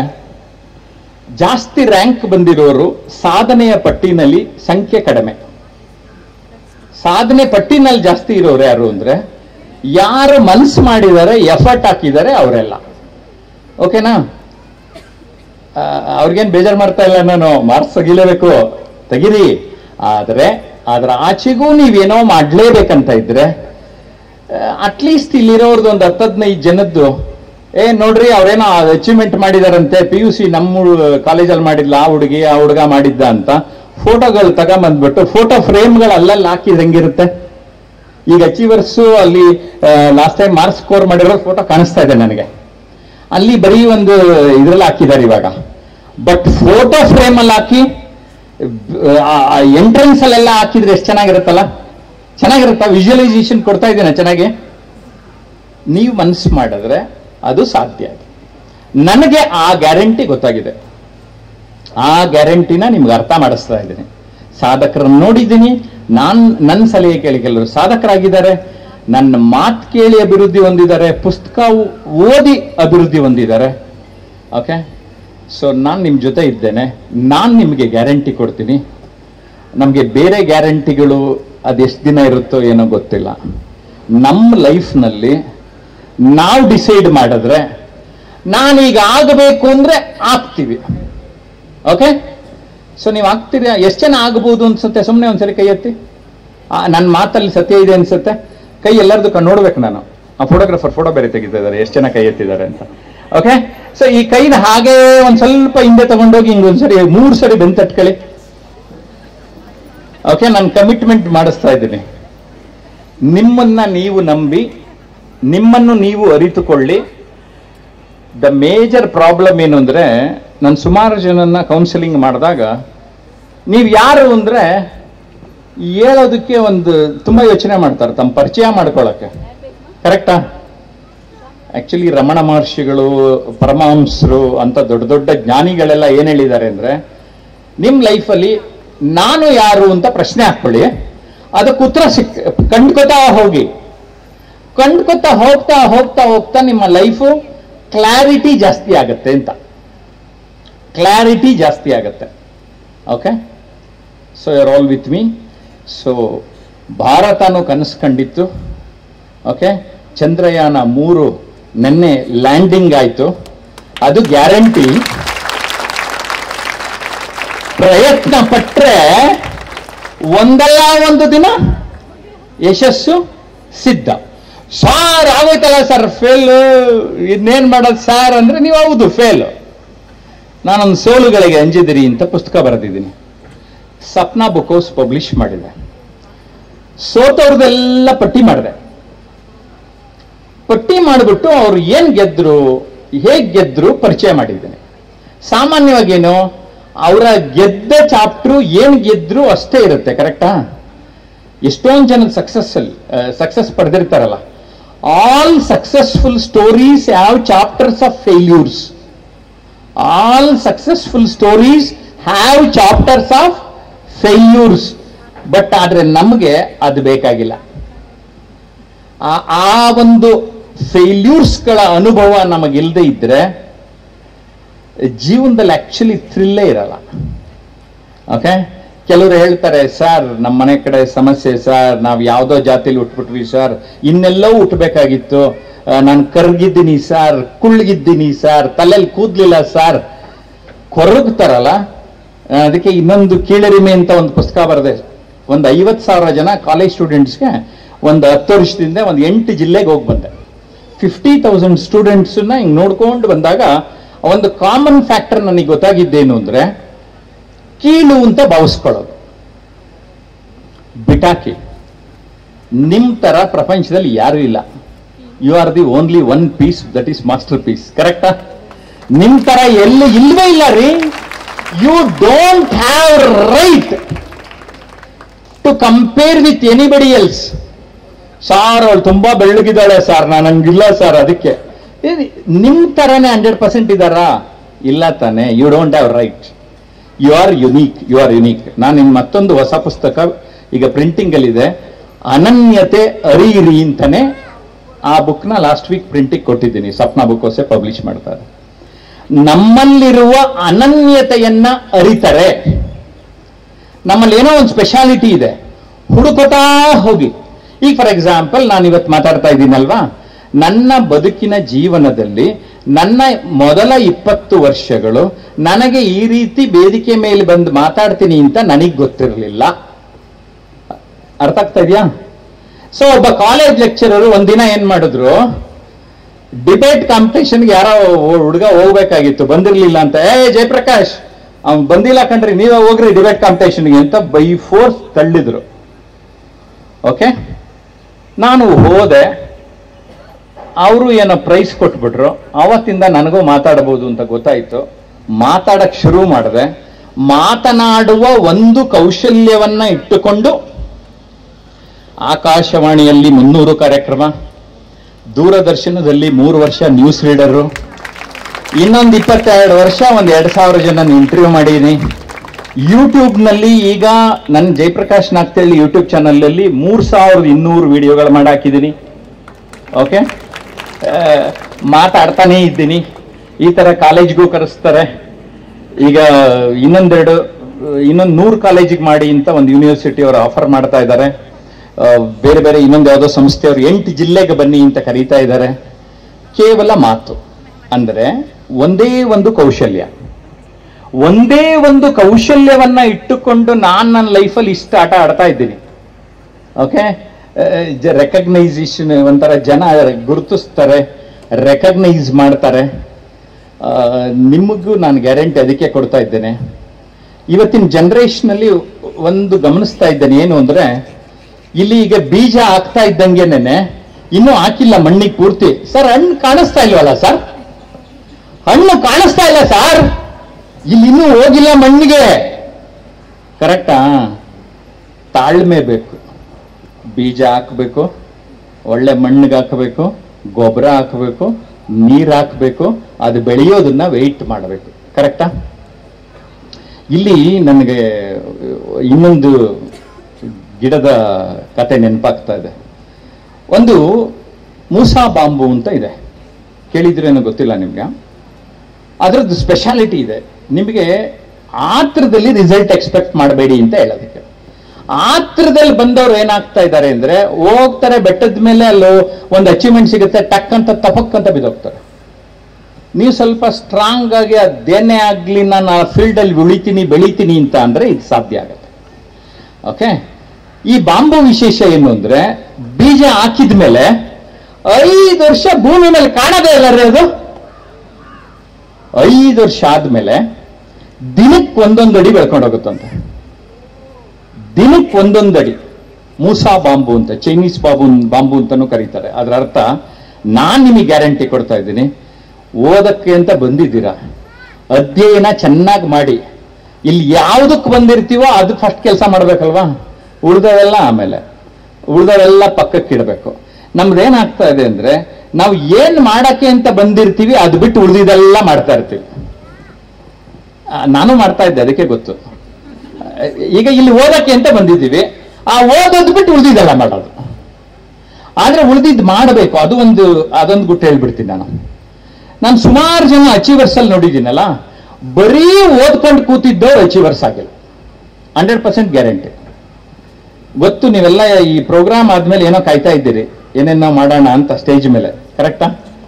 ಜಾಸ್ತಿ ರ್ಯಾಂಕ್ ಬಂದಿರೋರು ಸಾಧನೆಯ ಪಟ್ಟಿನಲ್ಲಿ ಸಂಖ್ಯೆ ಕಡಿಮೆ ಸಾಧನೆ ಪಟ್ಟಿನಲ್ಲಿ ಜಾಸ್ತಿ ಇರೋರು ಯಾರು ಅಂದ್ರೆ ಯಾರು ಮನ್ಸು ಮಾಡಿದ್ದಾರೆ ಎಫರ್ಟ್ ಹಾಕಿದ್ದಾರೆ ಅವರೆಲ್ಲ ಓಕೆನಾ ಆ, ಅವ್ರಿಗೇನ್ ಬೇಜಾರು ಮಾಡ್ತಾ ಇಲ್ಲ ನಾನು ಮಾರ್ಕ್ಸ್ ತೆಗಿಲೇಬೇಕು ತೆಗಿರಿ ಆದರೆ ಅದರ ಆಚೆಗೂ ನೀವೇನೋ ಮಾಡ್ಲೇಬೇಕಂತ ಇದ್ರೆ ಅಟ್ಲೀಸ್ಟ್ ಇಲ್ಲಿರೋರ್ದು ಒಂದು ಹತ್ತು ಹದಿನೈದು ಜನದ್ದು ಏ ನೋಡ್ರಿ ಅವ್ರೇನೋ ಅಚೀವ್ಮೆಂಟ್ ಮಾಡಿದಾರಂತೆ ಪಿ ಯು ಸಿ ನಮ್ಮ ಕಾಲೇಜಲ್ಲಿ ಮಾಡಿದ್ಲ ಆ ಹುಡುಗಿ ಆ ಹುಡುಗ ಮಾಡಿದ್ದ ಅಂತ ಫೋಟೋಗಳು ತಗೊಂಬಂದ್ಬಿಟ್ಟು ಫೋಟೋ ಫ್ರೇಮ್ಗಳು ಅಲ್ಲಲ್ಲಿ ಹಾಕಿದ್ರೆ ಹೆಂಗಿರುತ್ತೆ ಈಗ ಅಚೀವರ್ಸು ಅಲ್ಲಿ ಲಾಸ್ಟ್ ಟೈಮ್ ಮಾರ್ಕ್ಸ್ ಸ್ಕೋರ್ ಮಾಡಿರೋ ಫೋಟೋ ಕಾಣಿಸ್ತಾ ಇದೆ ನನಗೆ ಅಲ್ಲಿ ಬರೀ ಒಂದು ಇದ್ರಲ್ಲಿ ಹಾಕಿದ್ದಾರೆ ಇವಾಗ ಬಟ್ ಫೋಟೋ ಫ್ರೇಮ್ ಅಲ್ಲಿ ಹಾಕಿ ಎಂಟ್ರೆನ್ಸ್ ಅಲ್ಲೆಲ್ಲ ಹಾಕಿದ್ರೆ ಎಷ್ಟು ಚೆನ್ನಾಗಿರುತ್ತಲ್ಲ ಚೆನ್ನಾಗಿರುತ್ತಾ ವಿಜುವಲೈಸೇಷನ್ ಕೊಡ್ತಾ ಇದ್ದೇನೆ ಚೆನ್ನಾಗಿ ನೀವು ಮನಸ್ಸು ಮಾಡಿದ್ರೆ ಅದು ಸಾಧ್ಯ ನನಗೆ ಆ ಗ್ಯಾರಂಟಿ ಗೊತ್ತಾಗಿದೆ ಆ ಗ್ಯಾರಂಟಿನ ನಿಮ್ಗೆ ಅರ್ಥ ಮಾಡಿಸ್ತಾ ಇದ್ದೀನಿ ಸಾಧಕರನ್ನು ನೋಡಿದ್ದೀನಿ ನಾನ್ ನನ್ನ ಸಲಹೆ ಕೇಳಿ ಕೆಲವರು ಸಾಧಕರಾಗಿದ್ದಾರೆ ನನ್ನ ಮಾತು ಕೇಳಿ ಅಭಿವೃದ್ಧಿ ಹೊಂದಿದ್ದಾರೆ ಪುಸ್ತಕ ಓದಿ ಅಭಿವೃದ್ಧಿ ಹೊಂದಿದ್ದಾರೆ ಓಕೆ ಸೊ ನಾನು ನಿಮ್ಮ ಜೊತೆ ಇದ್ದೇನೆ ನಾನು ನಿಮಗೆ ಗ್ಯಾರಂಟಿ ಕೊಡ್ತೀನಿ ನಮಗೆ ಬೇರೆ ಗ್ಯಾರಂಟಿಗಳು ಅದೆಷ್ಟು ದಿನ ಇರುತ್ತೋ ಏನೋ ಗೊತ್ತಿಲ್ಲ ನಮ್ಮ ಲೈಫ್ನಲ್ಲಿ ನಾವು ಡಿಸೈಡ್ ಮಾಡಿದ್ರೆ ನಾನೀಗ ಆಗಬೇಕು ಅಂದ್ರೆ ಆಗ್ತೀವಿ ಓಕೆ ಸೊ ನೀವು ಆಗ್ತೀರಾ ಎಷ್ಟು ಜನ ಆಗ್ಬೋದು ಅನ್ಸುತ್ತೆ ಸುಮ್ಮನೆ ಒಂದ್ಸರಿ ಕೈ ಎತ್ತಿ ನನ್ನ ಮಾತಲ್ಲಿ ಸತ್ಯ ಇದೆ ಅನ್ಸುತ್ತೆ ಕೈ ಎಲ್ಲರದು ಕಣ್ಣು ನೋಡ್ಬೇಕು ನಾನು ಆ ಫೋಟೋಗ್ರಾಫರ್ ಫೋಟೋ ಬೇರೆ ತೆಗಿತಾ ಇದ್ದಾರೆ ಎಷ್ಟು ಜನ ಕೈ ಎತ್ತಿದ್ದಾರೆ ಅಂತ ಓಕೆ ಸೊ ಈ ಕೈನ ಹಾಗೆ ಒಂದ್ ಸ್ವಲ್ಪ ಹಿಂದೆ ತಗೊಂಡೋಗಿ ಹಿಂಗ್ ಒಂದ್ಸರಿ ಮೂರು ಸರಿ ಬೆನ್ ತಟ್ಕೊಳ್ಳಿ ಓಕೆ ನಾನು ಕಮಿಟ್ಮೆಂಟ್ ಮಾಡಿಸ್ತಾ ಇದ್ದೀನಿ ನಿಮ್ಮನ್ನ ನೀವು ನಂಬಿ ನಿಮ್ಮನ್ನು ನೀವು ಅರಿತುಕೊಳ್ಳಿ ದ ಮೇಜರ್ ಪ್ರಾಬ್ಲಮ್ ಏನು ಅಂದ್ರೆ ನಾನು ಸುಮಾರು ಜನನ್ನ ಕೌನ್ಸಿಲಿಂಗ್ ಮಾಡಿದಾಗ ನೀವು ಯಾರು ಅಂದ್ರೆ ಹೇಳೋದಕ್ಕೆ ಒಂದು ತುಂಬಾ ಯೋಚನೆ ಮಾಡ್ತಾರೆ ತಮ್ಮ ಪರಿಚಯ ಮಾಡ್ಕೊಳ್ಳೋಕ್ಕೆ ಕರೆಕ್ಟಾ ಆಕ್ಚುಲಿ ರಮಣ ಮಹರ್ಷಿಗಳು ಪರಮಹಂಸರು ಅಂತ ದೊಡ್ಡ ದೊಡ್ಡ ಜ್ಞಾನಿಗಳೆಲ್ಲ ಏನ್ ಹೇಳಿದ್ದಾರೆ ಅಂದ್ರೆ ನಿಮ್ ಲೈಫಲ್ಲಿ ನಾನು ಯಾರು ಅಂತ ಪ್ರಶ್ನೆ ಹಾಕೊಳ್ಳಿ ಅದಕ್ಕೆ ಉತ್ತರ ಸಿಕ್ ಕಂಡ್ಕೋತಾ ಹೋಗಿ ಕಂಡ್ಕೋತಾ ಹೋಗ್ತಾ ಹೋಗ್ತಾ ಹೋಗ್ತಾ ನಿಮ್ಮ ಲೈಫು ಕ್ಲಾರಿಟಿ ಜಾಸ್ತಿ ಆಗುತ್ತೆ ಅಂತ ಕ್ಲಾರಿಟಿ ಜಾಸ್ತಿ ಆಗುತ್ತೆ okay so you're all with me so ಭಾರತನೂ ಕನಸು ಕಂಡಿತ್ತು ಓಕೆ ಚಂದ್ರಯಾನ ಮೂರು ನಿನ್ನೆ ಲ್ಯಾಂಡಿಂಗ್ ಆಯಿತು ಅದು ಗ್ಯಾರಂಟಿ ಪ್ರಯತ್ನ ಪಟ್ರೆ ಒಂದಲ್ಲ ಒಂದು ದಿನ ಯಶಸ್ಸು ಸಿದ್ಧ ಸಾರ್ ಆಗೋಯ್ತಲ್ಲ ಸರ್ ಫೇಲ್ ಇನ್ನೇನ್ ಮಾಡೋದು ಸಾರ್ ಅಂದ್ರೆ ನೀವು ಹೌದು ಫೇಲ್ ನಾನೊಂದು ಸೋಲುಗಳಿಗೆ ಅಂಜಿದಿರಿ ಅಂತ ಪುಸ್ತಕ ಬರೆದಿದ್ದೀನಿ ಸಪ್ನಾ ಬುಕ್ ಹೌಸ್ ಪಬ್ಲಿಷ್ ಮಾಡಿದೆ ಸೋತವ್ರದೆಲ್ಲ ಪಟ್ಟಿ ಮಾಡಿದೆ ಪಟ್ಟಿ ಮಾಡಿಬಿಟ್ಟು ಅವ್ರು ಏನ್ ಗೆದ್ರು ಹೇಗ್ ಗೆದ್ರು ಪರಿಚಯ ಮಾಡಿದ್ದೇನೆ ಸಾಮಾನ್ಯವಾಗಿ ಏನು ಅವರ ಗೆದ್ದ ಚಾಪ್ಟ್ರು ಏನ್ ಗೆದ್ರು ಅಷ್ಟೇ ಇರುತ್ತೆ ಕರೆಕ್ಟಾ ಎಷ್ಟೊಂದು ಜನದ ಸಕ್ಸಸ್ ಅಲ್ಲಿ ಸಕ್ಸಸ್ ಪಡೆದಿರ್ತಾರಲ್ಲ all successful stories have chapters of failures all successful stories have chapters of failures but ಆದ್ರೆ ನಮಗೆ ಅದು ಬೇಕಾಗಿಲ್ಲ ಆ- ಆ ಒಂದು ಫೇಲ್ಯೂರ್ಸ್ಗಳ ಅನುಭವ ನಮಗಿಲ್ಲದೆ ಇದ್ರೆ ಜೀವನದಲ್ಲಿ ಆಕ್ಚುಲಿ ಥ್ರಿಲ್ಲೇ ಇರಲ್ಲ ಓಕೆ ಕೆಲವರು ಹೇಳ್ತಾರೆ ಸರ್ ನಮ್ಮ ಮನೆ ಕಡೆ ಸಮಸ್ಯೆ ಸರ್ ನಾವು ಯಾವುದೋ ಜಾತಿಲಿ ಹುಟ್ಬಿಟ್ವಿ ಸರ್ ಇನ್ನೆಲ್ಲವೂ ಹುಟ್ಟಬೇಕಾಗಿತ್ತು ನಾನು ಕರ್ಗಿದ್ದೀನಿ ಸರ್ ಕುಳ್ಗಿದ್ದೀನಿ ಸರ್ ತಲೆಯಲ್ಲಿ ಕೂದ್ಲಿಲ್ಲ ಸರ್ ಕೊರಗ್ತಾರಲ್ಲ ಆ, ಅದಕ್ಕೆ ಇನ್ನೊಂದು ಕೀಳರಿಮೆ ಅಂತ ಒಂದು ಪುಸ್ತಕ ಬರೆದೆ ಒಂದು ಐವತ್ತು ಸಾವಿರ ಜನ ಕಾಲೇಜ್ ಸ್ಟೂಡೆಂಟ್ಸ್ಗೆ ಒಂದು ಹತ್ತು ವರ್ಷದಿಂದ ಒಂದು ಎಂಟು ಜಿಲ್ಲೆಗೆ ಹೋಗಿ ಬಂದೆ ಫಿಫ್ಟಿ ತೌಸಂಡ್ ಸ್ಟೂಡೆಂಟ್ಸನ್ನ ಹಿಂಗೆ ನೋಡ್ಕೊಂಡು ಬಂದಾಗ ಒಂದು ಕಾಮನ್ ಫ್ಯಾಕ್ಟರ್ ನನಗೆ ಗೊತ್ತಾಗಿದ್ದೇನು ಅಂದ್ರೆ ಕೀಳು ಅಂತ ಭಾವಿಸ್ಕೊಳ್ಳೋದು ಬಿಟಾಕಿ ನಿಮ್ ತರ ಪ್ರಪಂಚದಲ್ಲಿ ಯಾರು ಇಲ್ಲ you are the only one piece that is master piece ಕರೆಕ್ಟಾ ನಿಮ್ ತರ ಎಲ್ಲಿ ಇಲ್ವೇ ಇಲ್ಲ ರೀ you don't have right to compare with anybody else sir ಅವಳು ತುಂಬಾ ಬೆಳ್ಳಗಿದ್ದಾಳೆ ಸರ್ ನಾನು ಹಂಗಿಲ್ಲ ಸರ್ ಅದಕ್ಕೆ ಏ, ನಿಮ್ ತರನೇ ಹಂಡ್ರೆಡ್ ಪರ್ಸೆಂಟ್ ಇದಾರಾ ಇಲ್ಲ ತಾನೆ you don't have right you are unique you are unique ನಾನು ಇನ್ ಮತ್ತೊಂದು ಹೊಸ ಪುಸ್ತಕ ಈಗ ಪ್ರಿಂಟಿಂಗ್ ಅಲ್ಲಿ ಇದೆ ಅನನ್ಯತೆ ಅರಿಯಿರಿ ಅಂತಾನೆ ಆ ಬುಕ್ನ ಲಾಸ್ಟ್ ವೀಕ್ ಪ್ರಿಂಟಿಂಗ್ ಕೊಟ್ಟಿದ್ದೀನಿ ಸಪ್ನಾ ಬುಕ್ ಹೊಸೆ ಪಬ್ಲಿಷ್ ಮಾಡ್ತಾರೆ ನಮ್ಮಲ್ಲಿರುವ ಅನನ್ಯತೆಯನ್ನ ಅರಿತರೆ ನಮ್ಮಲ್ಲಿ ಏನೋ ಒಂದು ಸ್ಪೆಷಾಲಿಟಿ ಇದೆ ಹುಡುಕೋತಾ ಹೋಗಿ ಈಗ ಫಾರ್ ಎಕ್ಸಾಂಪಲ್ ನಾನು ಇವತ್ತು ಮಾತಾಡ್ತಾ ಇದ್ದೀನಲ್ವಾ ನನ್ನ ಬದುಕಿನ ಜೀವನದಲ್ಲಿ ನನ್ನ ಮೊದಲ ಇಪ್ಪತ್ತು ವರ್ಷಗಳು ನನಗೆ ಈ ರೀತಿ ವೇದಿಕೆ ಮೇಲೆ ಬಂದು ಮಾತಾಡ್ತೀನಿ ಅಂತ ನನಗೆ ಗೊತ್ತಿರಲಿಲ್ಲ ಅರ್ಥ ಆಗ್ತಾ ಇದೆಯಾ ಸೊ ಒಬ್ಬ ಕಾಲೇಜ್ ಲೆಕ್ಚರರು ಒಂದಿನ ಏನ್ ಮಾಡಿದ್ರು ಡಿಬೇಟ್ ಕಾಂಪಿಟೇಷನ್ಗೆ ಯಾರೋ ಹುಡುಗ ಹೋಗ್ಬೇಕಾಗಿತ್ತು ಬಂದಿರ್ಲಿಲ್ಲ ಅಂತ ಏ ಜಯಪ್ರಕಾಶ್ ಅವ್ನು ಬಂದಿಲ್ಲ ಕಣ್ರಿ ನೀವೇ ಹೋಗ್ರಿ ಡಿಬೇಟ್ ಕಾಂಪಿಟೇಷನ್ಗೆ ಅಂತ ಬೈ ಫೋರ್ಸ್ ತಳ್ಳಿದ್ರು ಓಕೆ ನಾನು ಹೋದೆ ಅವರು ಏನೋ ಪ್ರೈಸ್ ಕೊಟ್ಬಿಟ್ರು ಅವತ್ತಿಂದ ನನಗೂ ಮಾತಾಡಬಹುದು ಅಂತ ಗೊತ್ತಾಯ್ತು ಮಾತಾಡಕ್ ಶುರು ಮಾಡಿದೆ ಮಾತನಾಡುವ ಒಂದು ಕೌಶಲ್ಯವನ್ನ ಇಟ್ಟುಕೊಂಡು ಆಕಾಶವಾಣಿಯಲ್ಲಿ ಮುನ್ನೂರು ಕಾರ್ಯಕ್ರಮ ದೂರದರ್ಶನದಲ್ಲಿ ಮೂರು ವರ್ಷ ನ್ಯೂಸ್ ರೀಡರು ಇನ್ನೊಂದು ಇಪ್ಪತ್ತೆರಡು ವರ್ಷ ಒಂದು ಎರಡು ಸಾವಿರ ಜನ ಇಂಟರ್ವ್ಯೂ ಮಾಡಿದ್ದೀನಿ ಯೂಟ್ಯೂಬ್ನಲ್ಲಿ ಈಗ ನನ್ನ ಜಯಪ್ರಕಾಶ್ ನಾಗ್ತಳ್ಳಿ ಯೂಟ್ಯೂಬ್ ಚಾನಲಲ್ಲಿ ಮೂರು ಸಾವಿರದ ಇನ್ನೂರು ವಿಡಿಯೋಗಳು ಮಾಡಾಕಿದ್ದೀನಿ ಓಕೆ ಮಾತಾಡ್ತಾನೇ ಇದ್ದೀನಿ ಈ ಥರ ಕಾಲೇಜ್ಗೂ ಕರೆಸ್ತಾರೆ ಈಗ ಇನ್ನೊಂದೆರಡು ಇನ್ನೊಂದು ನೂರು ಕಾಲೇಜಿಗೆ ಮಾಡಿ ಅಂತ ಒಂದು ಯೂನಿವರ್ಸಿಟಿ ಅವರು ಆಫರ್ ಮಾಡ್ತಾ ಇದ್ದಾರೆ ಆ, ಬೇರೆ ಬೇರೆ ಇನ್ನೊಂದು ಯಾವುದೋ ಸಂಸ್ಥೆಯವರು ಎಂಟು ಜಿಲ್ಲೆಗೆ ಬನ್ನಿ ಅಂತ ಕರೀತಾ ಇದ್ದಾರೆ ಕೇವಲ ಮಾತು ಅಂದರೆ ಒಂದೇ ಒಂದು ಕೌಶಲ್ಯ ಒಂದೇ ಒಂದು ಕೌಶಲ್ಯವನ್ನ ಇಟ್ಟುಕೊಂಡು ನಾನು ನನ್ನ ಲೈಫಲ್ಲಿ ಇಷ್ಟ ಆಟ ಆಡ್ತಾ ಇದ್ದೀನಿ ಓಕೆ ರೆಕಗ್ನೈಸೇಷನ್ ಒಂಥರ ಜನ ಗುರುತಿಸ್ತಾರೆ ರೆಕಗ್ನೈಸ್ ಮಾಡ್ತಾರೆ ಆ, ನಿಮಗೂ ನಾನು ಗ್ಯಾರಂಟಿ ಅದಕ್ಕೆ ಕೊಡ್ತಾ ಇದ್ದೇನೆ ಇವತ್ತಿನ ಜನರೇಷನಲ್ಲಿ ಒಂದು ಗಮನಿಸ್ತಾ ಇದ್ದೇನೆ ಏನು ಅಂದ್ರೆ ಇಲ್ಲಿ ಈಗ ಬೀಜ ಹಾಕ್ತಾ ಇದ್ದಂಗೆನೆ ಇನ್ನೂ ಹಾಕಿಲ್ಲ ಮಣ್ಣಿಗೆ ಪೂರ್ತಿ ಸರ್ ಹಣ್ಣು ಕಾಣಿಸ್ತಾ ಇಲ್ವಲ್ಲ ಸರ್ ಹಣ್ಣು ಕಾಣಿಸ್ತಾ ಇಲ್ಲ ಸರ್ ಇಲ್ಲಿ ಇನ್ನೂ ಹೋಗಿಲ್ಲ ಮಣ್ಣಿಗೆ ಕರೆಕ್ಟಾ ತಾಳ್ಮೆ ಬೇಕು ಬೀಜ ಹಾಕಬೇಕು ಒಳ್ಳೆ ಮಣ್ಣಿಗೆ ಹಾಕಬೇಕು ಗೊಬ್ಬರ ಹಾಕಬೇಕು ನೀರು ಹಾಕಬೇಕು ಅದು ಬೆಳೆಯೋದನ್ನ ವೆಯ್ಟ್ ಮಾಡಬೇಕು ಕರೆಕ್ಟಾ ಇಲ್ಲಿ ನನಗೆ ಇನ್ನೊಂದು ಗಿಡದ ಕತೆ ನೆನಪಾಗ್ತಾ ಇದೆ ಒಂದು ಮೂಸಾ ಬಾಂಬು ಅಂತ ಇದೆ ಕೇಳಿದ್ರೇನೋ ಗೊತ್ತಿಲ್ಲ ನಿಮ್ಗೆ ಅದರದ್ದು ಸ್ಪೆಷಾಲಿಟಿ ಇದೆ ನಿಮಗೆ ಆತ್ರದಲ್ಲಿ ರಿಸಲ್ಟ್ ಎಕ್ಸ್ಪೆಕ್ಟ್ ಮಾಡಬೇಡಿ ಅಂತ ಹೇಳೋದಕ್ಕೆ ಆತ್ರದಲ್ಲಿ ಬಂದವರು ಏನಾಗ್ತಾ ಇದ್ದಾರೆ ಅಂದ್ರೆ ಹೋಗ್ತಾರೆ ಬೆಟ್ಟದ ಮೇಲೆ ಅಲ್ಲೂ ಒಂದು ಅಚೀವ್ಮೆಂಟ್ ಸಿಗುತ್ತೆ ಟಕ್ ಅಂತ ತಪಕ್ ಅಂತ ಬಿದ್ದೋಗ್ತಾರೆ ನೀವು ಸ್ವಲ್ಪ ಸ್ಟ್ರಾಂಗ್ ಆಗಿ ಅದೇನೇ ಆಗ್ಲಿ ನಾನು ಆ ಫೀಲ್ಡ್ ಅಲ್ಲಿ ಉಳಿತೀನಿ ಬೆಳಿತೀನಿ ಅಂತ ಅಂದ್ರೆ ಇದು ಸಾಧ್ಯ ಆಗುತ್ತೆ ಓಕೆ ಈ ಬಾಂಬು ವಿಶೇಷ ಏನು ಅಂದ್ರೆ ಬೀಜ ಹಾಕಿದ ಮೇಲೆ ಐದು ವರ್ಷ ಭೂಮಿ ಮೇಲೆ ಕಾಣದೇ ಇಲ್ಲ ರೀ ಅದು ಐದು ವರ್ಷ ಆದ್ಮೇಲೆ ದಿನಕ್ಕೆ ಒಂದೊಂದು ಅಡಿ ಬೆಳ್ಕೊಂಡು ಹೋಗುತ್ತಂತೆ ದಿನಕ್ಕೆ ಒಂದೊಂದು ಅಡಿ ಮೂಸಾ ಬಾಂಬು ಅಂತ ಚೈನೀಸ್ ಬಾಂಬು ಬಾಂಬು ಅಂತಾನೂ ಕರೀತಾರೆ ಅದರ ಅರ್ಥ ನಾನ್ ನಿಮಗೆ ಗ್ಯಾರಂಟಿ ಕೊಡ್ತಾ ಇದ್ದೀನಿ ಓದಕ್ಕೆ ಅಂತ ಬಂದಿದ್ದೀರಾ ಅಧ್ಯಯನ ಚೆನ್ನಾಗಿ ಮಾಡಿ ಇಲ್ಲಿ ಯಾವುದಕ್ಕೆ ಬಂದಿರ್ತೀವೋ ಅದಕ್ಕೆ ಫಸ್ಟ್ ಕೆಲಸ ಮಾಡ್ಬೇಕಲ್ವಾ ಉಳ್ದವೆಲ್ಲ ಆಮೇಲೆ ಉಳ್ದವೆಲ್ಲ ಪಕ್ಕಕ್ಕೆ ಇಡಬೇಕು ನಮ್ದೇನಾಗ್ತಾ ಇದೆ ಅಂದ್ರೆ ನಾವು ಏನ್ ಮಾಡಕ್ಕೆ ಅಂತ ಬಂದಿರ್ತೀವಿ ಅದು ಬಿಟ್ಟು ಉಳಿದಿದೆಲ್ಲ ಮಾಡ್ತಾ ಇರ್ತೀವಿ ಆ, ನಾನು ಮಾಡ್ತಾ ಇದ್ದೆ ಅದಕ್ಕೆ ಗೊತ್ತು ಆ, ಈಗ ಇಲ್ಲಿ ಓದಕ್ಕೆ ಅಂತ ಬಂದಿದ್ದೀವಿ ಆ ಓದೋದು ಬಿಟ್ಟು ಉಳಿದಿದ್ದೆಲ್ಲ ಮಾಡೋದು ಆದ್ರೆ ಉಳಿದಿದ್ದು ಮಾಡಬೇಕು ಅದು ಒಂದು ಅದೊಂದು ಗುಟ್ಟು ಹೇಳ್ಬಿಡ್ತೀನಿ ನಾನು ನಾನು ಸುಮಾರು ಜನ ಅಚೀವರ್ಸ್ ಅಲ್ಲಿ ನೋಡಿದ್ದೀನಲ್ಲ ಬರೀ ಓದ್ಕೊಂಡು ಕೂತಿದ್ದವ್ರು ಅಚೀವರ್ಸ್ ಆಗಿಲ್ಲ ಹಂಡ್ರೆಡ್ ಪರ್ಸೆಂಟ್ ಗ್ಯಾರಂಟಿ ಗೊತ್ತು ನೀವೆಲ್ಲ ಈ ಪ್ರೋಗ್ರಾಮ್ ಆದ್ಮೇಲೆ ಏನೋ ಕಾಯ್ತಾ ಇದ್ದೀರಿ ಏನೇನೋ ಮಾಡೋಣ ಅಂತ ಸ್ಟೇಜ್ ಮೇಲೆ ಕರೆಕ್ಟಾ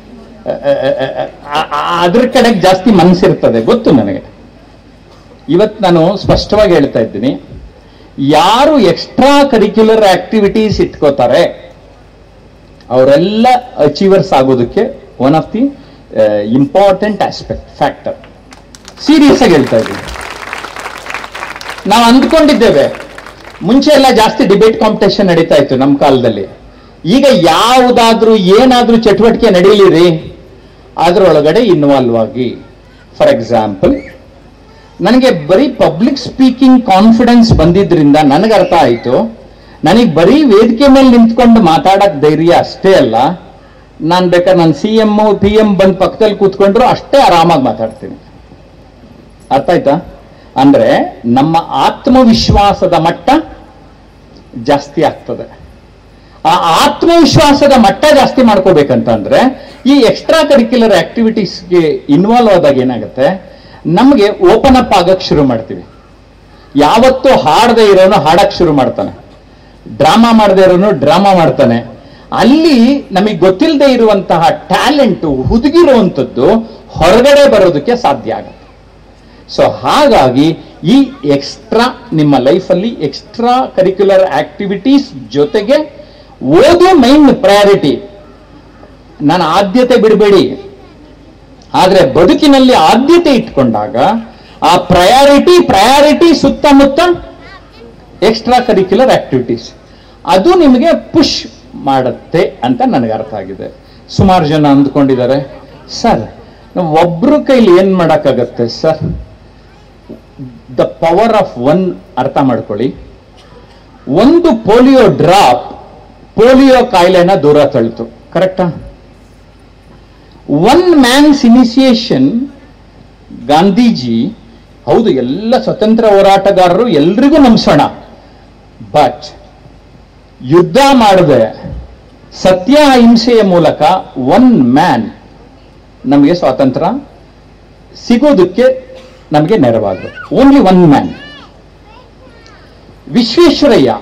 ಅದ್ರ ಕಡೆಗೆ ಜಾಸ್ತಿ ಮನಸ್ಸಿರ್ತದೆ ಗೊತ್ತು ನನಗೆ ಇವತ್ತು ನಾನು ಸ್ಪಷ್ಟವಾಗಿ ಹೇಳ್ತಾ ಇದ್ದೀನಿ ಯಾರು ಎಕ್ಸ್ಟ್ರಾ ಕರಿಕ್ಯುಲರ್ ಆಕ್ಟಿವಿಟೀಸ್ ಇಟ್ಕೋತಾರೆ ಅವರೆಲ್ಲ ಅಚೀವರ್ಸ್ ಆಗೋದಕ್ಕೆ one of the important aspect factor serious ಆಗಿ ಹೇಳ್ತಾ ಇದ್ದೀವಿ ನಾವು ಅಂದ್ಕೊಂಡಿದ್ದೇವೆ ಮುಂಚೆ ಎಲ್ಲ ಜಾಸ್ತಿ ಡಿಬೇಟ್ ಕಾಂಪಿಟೇಷನ್ ನಡೀತಾ ಇತ್ತು ನಮ್ಮ ಕಾಲದಲ್ಲಿ ಈಗ ಯಾವುದಾದ್ರೂ ಏನಾದ್ರೂ ಚಟುವಟಿಕೆ ನಡೀಲಿರಿ ಅದರೊಳಗಡೆ ಇನ್ವಾಲ್ವ್ ಆಗಿ ಫಾರ್ ಎಕ್ಸಾಂಪಲ್ ನನಗೆ ಬರೀ ಪಬ್ಲಿಕ್ ಸ್ಪೀಕಿಂಗ್ ಕಾನ್ಫಿಡೆನ್ಸ್ ಬಂದಿದ್ರಿಂದ ನನಗೆ ಅರ್ಥ ಆಯಿತು ನನಗೆ ಬರೀ ವೇದಿಕೆ ಮೇಲೆ ನಿಂತ್ಕೊಂಡು ಮಾತಾಡಕ್ ಧೈರ್ಯ ಅಷ್ಟೇ ಅಲ್ಲ ನಾನು ಬೇಕಾದ್ರೆ ನಾನು ಸಿ ಎಂ ಪಿ ಎಂ ಬಂದ್ ಪಕ್ಕದಲ್ಲಿ ಕೂತ್ಕೊಂಡ್ರು ಅಷ್ಟೇ ಆರಾಮಾಗಿ ಮಾತಾಡ್ತೀನಿ ಅರ್ಥ ಆಯ್ತಾ ಅಂದ್ರೆ ನಮ್ಮ ಆತ್ಮವಿಶ್ವಾಸದ ಮಟ್ಟ ಜಾಸ್ತಿ ಆಗ್ತದೆ ಆ ಆತ್ಮವಿಶ್ವಾಸದ ಮಟ್ಟ ಜಾಸ್ತಿ ಮಾಡ್ಕೋಬೇಕಂತ ಅಂದ್ರೆ ಈ ಎಕ್ಸ್ಟ್ರಾ ಕರಿಕ್ಯುಲರ್ ಆಕ್ಟಿವಿಟೀಸ್ಗೆ ಇನ್ವಾಲ್ವ್ ಆದಾಗ ಏನಾಗುತ್ತೆ ನಮಗೆ ಓಪನ್ ಅಪ್ ಆಗಕ್ ಶುರು ಮಾಡ್ತೀವಿ ಯಾವತ್ತೂ ಹಾಡದೆ ಇರೋನು ಹಾಡಕ್ ಶುರು ಮಾಡ್ತಾನೆ ಡ್ರಾಮಾ ಮಾಡದೇ ಇರೋನು ಡ್ರಾಮಾ ಮಾಡ್ತಾನೆ ಅಲ್ಲಿ ನಮಗೆ ಗೊತ್ತಿಲ್ಲದೆ ಇರುವಂತಹ ಟ್ಯಾಲೆಂಟ್ ಹುದುಗಿರುವಂಥದ್ದು ಹೊರಗಡೆ ಬರೋದಕ್ಕೆ ಸಾಧ್ಯ ಆಗುತ್ತೆ ಸೊ ಹಾಗಾಗಿ ಈ ಎಕ್ಸ್ಟ್ರಾ ನಿಮ್ಮ ಲೈಫಲ್ಲಿ ಎಕ್ಸ್ಟ್ರಾ ಕರಿಕ್ಯುಲರ್ ಆಕ್ಟಿವಿಟೀಸ್ ಜೊತೆಗೆ ಓದು ಮೈನ್ ಪ್ರಯಾರಿಟಿ ನಾನು ಆದ್ಯತೆ ಬಿಡಬೇಡಿ ಆದ್ರೆ ಬದುಕಿನಲ್ಲಿ ಆದ್ಯತೆ ಇಟ್ಕೊಂಡಾಗ ಆ ಪ್ರಯಾರಿಟಿ ಪ್ರಯಾರಿಟಿ ಸುತ್ತಮುತ್ತ ಎಕ್ಸ್ಟ್ರಾ ಕರಿಕ್ಯುಲರ್ ಆಕ್ಟಿವಿಟೀಸ್ ಅದು ನಿಮಗೆ ಪುಷ್ ಮಾಡುತ್ತೆ ಅಂತ ನನಗೆ ಅರ್ಥ ಆಗಿದೆ ಸುಮಾರು ಜನ ಅಂದ್ಕೊಂಡಿದ್ದಾರೆ ಸರ್ ನಾವು ಒಬ್ರ ಕೈಲಿ ಏನ್ ಮಾಡಕ್ಕಾಗತ್ತೆ sir the power of one ಅರ್ಥ ಮಾಡ್ಕೊಳ್ಳಿ ಒಂದು ಪೋಲಿಯೋ ಡ್ರಾಪ್ ಪೋಲಿಯೋ ಕಾಯಿಲೆನ ದೂರ ತಳ್ತು ಕರೆಕ್ಟಾ ಒನ್ ಮ್ಯಾನ್ಸ್ ಇನಿಸಿಯೇಷನ್ ಗಾಂಧೀಜಿ ಹೌದು ಎಲ್ಲ ಸ್ವತಂತ್ರ ಹೋರಾಟಗಾರರು ಎಲ್ರಿಗೂ ನಮಿಸೋಣ ಬಟ್ ಯುದ್ಧ ಮಾಡದೆ ಸತ್ಯ ಅಹಿಂಸೆಯ ಮೂಲಕ ಒನ್ ಮ್ಯಾನ್ ನಮಗೆ ಸ್ವಾತಂತ್ರ್ಯ ಸಿಗೋದಕ್ಕೆ ನಮಗೆ ನೆರವಾದ್ರು ಓನ್ಲಿ ಒನ್ ಮ್ಯಾನ್ ವಿಶ್ವೇಶ್ವರಯ್ಯ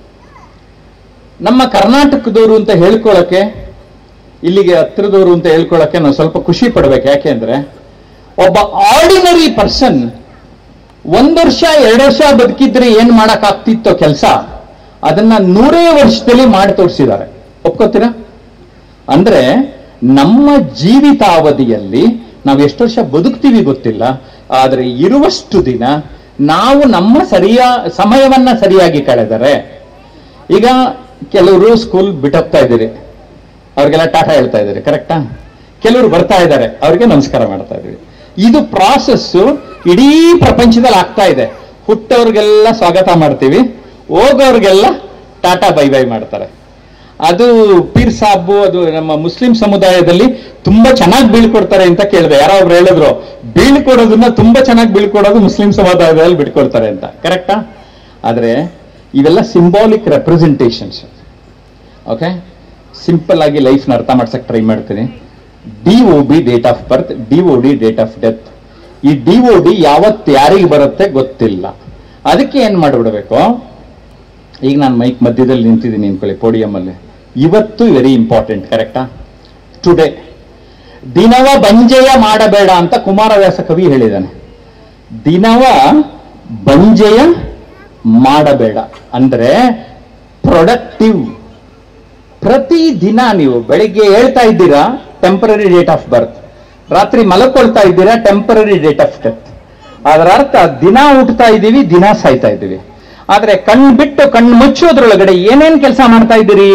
ನಮ್ಮ ಕರ್ನಾಟಕದವರು ಅಂತ ಹೇಳ್ಕೊಳ್ಳೋಕೆ ಇಲ್ಲಿಗೆ ಹತ್ರದವರು ಅಂತ ಹೇಳ್ಕೊಳ್ಳೋಕೆ ನಾವು ಸ್ವಲ್ಪ ಖುಷಿ ಪಡ್ಬೇಕು ಯಾಕೆಂದ್ರೆ ಒಬ್ಬ ಆರ್ಡಿನರಿ ಪರ್ಸನ್ ಒಂದ್ ವರ್ಷ ಎರಡು ವರ್ಷ ಬದುಕಿದ್ರೆ ಏನ್ ಮಾಡಕ್ ಆಗ್ತಿತ್ತೋ ಕೆಲಸ ಅದನ್ನ ನೂರೇ ವರ್ಷದಲ್ಲಿ ಮಾಡಿ ತೋರಿಸಿದ್ದಾರೆ ಒಪ್ಕೋತೀರಾ ಅಂದ್ರೆ ನಮ್ಮ ಜೀವಿತಾವಧಿಯಲ್ಲಿ ನಾವು ಎಷ್ಟು ವರ್ಷ ಬದುಕ್ತೀವಿ ಗೊತ್ತಿಲ್ಲ ಆದ್ರೆ ಇರುವಷ್ಟು ದಿನ ನಾವು ನಮ್ಮ ಸರಿಯಾ ಸಮಯವನ್ನ ಸರಿಯಾಗಿ ಕಳೆದರೆ ಈಗ ಕೆಲವರು ಸ್ಕೂಲ್ ಬಿಟ್ಟೋಗ್ತಾ ಇದ್ದೀರಿ ಅವ್ರಿಗೆಲ್ಲ ಟಾಟಾ ಹೇಳ್ತಾ ಇದ್ದೀರಿ ಕರೆಕ್ಟಾ ಕೆಲವರು ಬರ್ತಾ ಇದ್ದಾರೆ ಅವ್ರಿಗೆ ನಮಸ್ಕಾರ ಮಾಡ್ತಾ ಇದೀವಿ ಇದು ಪ್ರಾಸೆಸ್ ಇಡೀ ಪ್ರಪಂಚದಲ್ಲಿ ಆಗ್ತಾ ಇದೆ ಹುಟ್ಟವ್ರಿಗೆಲ್ಲ ಸ್ವಾಗತ ಮಾಡ್ತೀವಿ ಹೋಗೋರ್ಗೆಲ್ಲ ಟಾಟಾ ಬೈ ಬೈ ಮಾಡ್ತಾರೆ ಅದು ಪೀರ್ ಸಾಬು ಅದು ನಮ್ಮ ಮುಸ್ಲಿಂ ಸಮುದಾಯದಲ್ಲಿ ತುಂಬಾ ಚೆನ್ನಾಗಿ ಬೀಳ್ಕೊಡ್ತಾರೆ ಅಂತ ಕೇಳಿದೆ ಯಾರೋ ಒಬ್ರು ಹೇಳಿದ್ರು ಬೀಳ್ಕೊಡೋದನ್ನ ತುಂಬಾ ಚೆನ್ನಾಗಿ ಬೀಳ್ಕೊಡೋದು ಮುಸ್ಲಿಂ ಸಮುದಾಯದಲ್ಲಿ ಬಿಟ್ಕೊಡ್ತಾರೆ ಅಂತ ಕರೆಕ್ಟಾ ಆದ್ರೆ ಇವೆಲ್ಲ ಸಿಂಬಾಲಿಕ್ ರೆಪ್ರೆಸೆಂಟೇಷನ್ಸ್ ಓಕೆ ಸಿಂಪಲ್ ಆಗಿ ಲೈಫ್ನ ಅರ್ಥ ಮಾಡ್ಸಕ್ ಟ್ರೈ ಮಾಡ್ತೀನಿ D O B date of birth D O D date of death ಈ ಡಿ ಒ ಡಿ ಯಾವತ್ತು ಯಾರಿಗೆ ಬರುತ್ತೆ ಗೊತ್ತಿಲ್ಲ ಅದಕ್ಕೆ ಏನ್ ಮಾಡ್ಬಿಡ್ಬೇಕು ಈಗ ನಾನು ಮೈಕ್ ಮಧ್ಯದಲ್ಲಿ ನಿಂತಿದ್ದೀನಿ ಅನ್ಕೊಳ್ಳಿ podium ಅಲ್ಲಿ ಇವತ್ತು ವೆರಿ ಇಂಪಾರ್ಟೆಂಟ್ ಕರೆಕ್ಟಾ ಟುಡೇ ದಿನವ ಬಂಜೆಯ ಮಾಡಬೇಡ ಅಂತ ಕುಮಾರವ್ಯಾಸ ಕವಿ ಹೇಳಿದ್ದಾನೆ ದಿನವ ಬಂಜೆಯ ಮಾಡಬೇಡ ಅಂದ್ರೆ ಪ್ರೊಡಕ್ಟಿವ್ ಪ್ರತಿ ದಿನ ನೀವು ಬೆಳಿಗ್ಗೆ ಹೇಳ್ತಾ ಇದ್ದೀರಾ ಟೆಂಪರರಿ ಡೇಟ್ ಆಫ್ ಬರ್ತ್ ರಾತ್ರಿ ಮಲಕೊಳ್ತಾ ಇದ್ದೀರಾ ಟೆಂಪರರಿ ಡೇಟ್ ಆಫ್ ಡೆತ್ ಅದರ ಅರ್ಥ ದಿನ ಹುಟ್ಟುತ್ತಾ ಇದ್ದೀವಿ ದಿನ ಸಾಯ್ತಾ ಇದ್ದೀವಿ ಆದ್ರೆ ಕಣ್ಣು ಬಿಟ್ಟು ಕಣ್ಣು ಮುಚ್ಚೋದ್ರೊಳಗಡೆ ಏನೇನ್ ಕೆಲಸ ಮಾಡ್ತಾ ಇದ್ದೀರಿ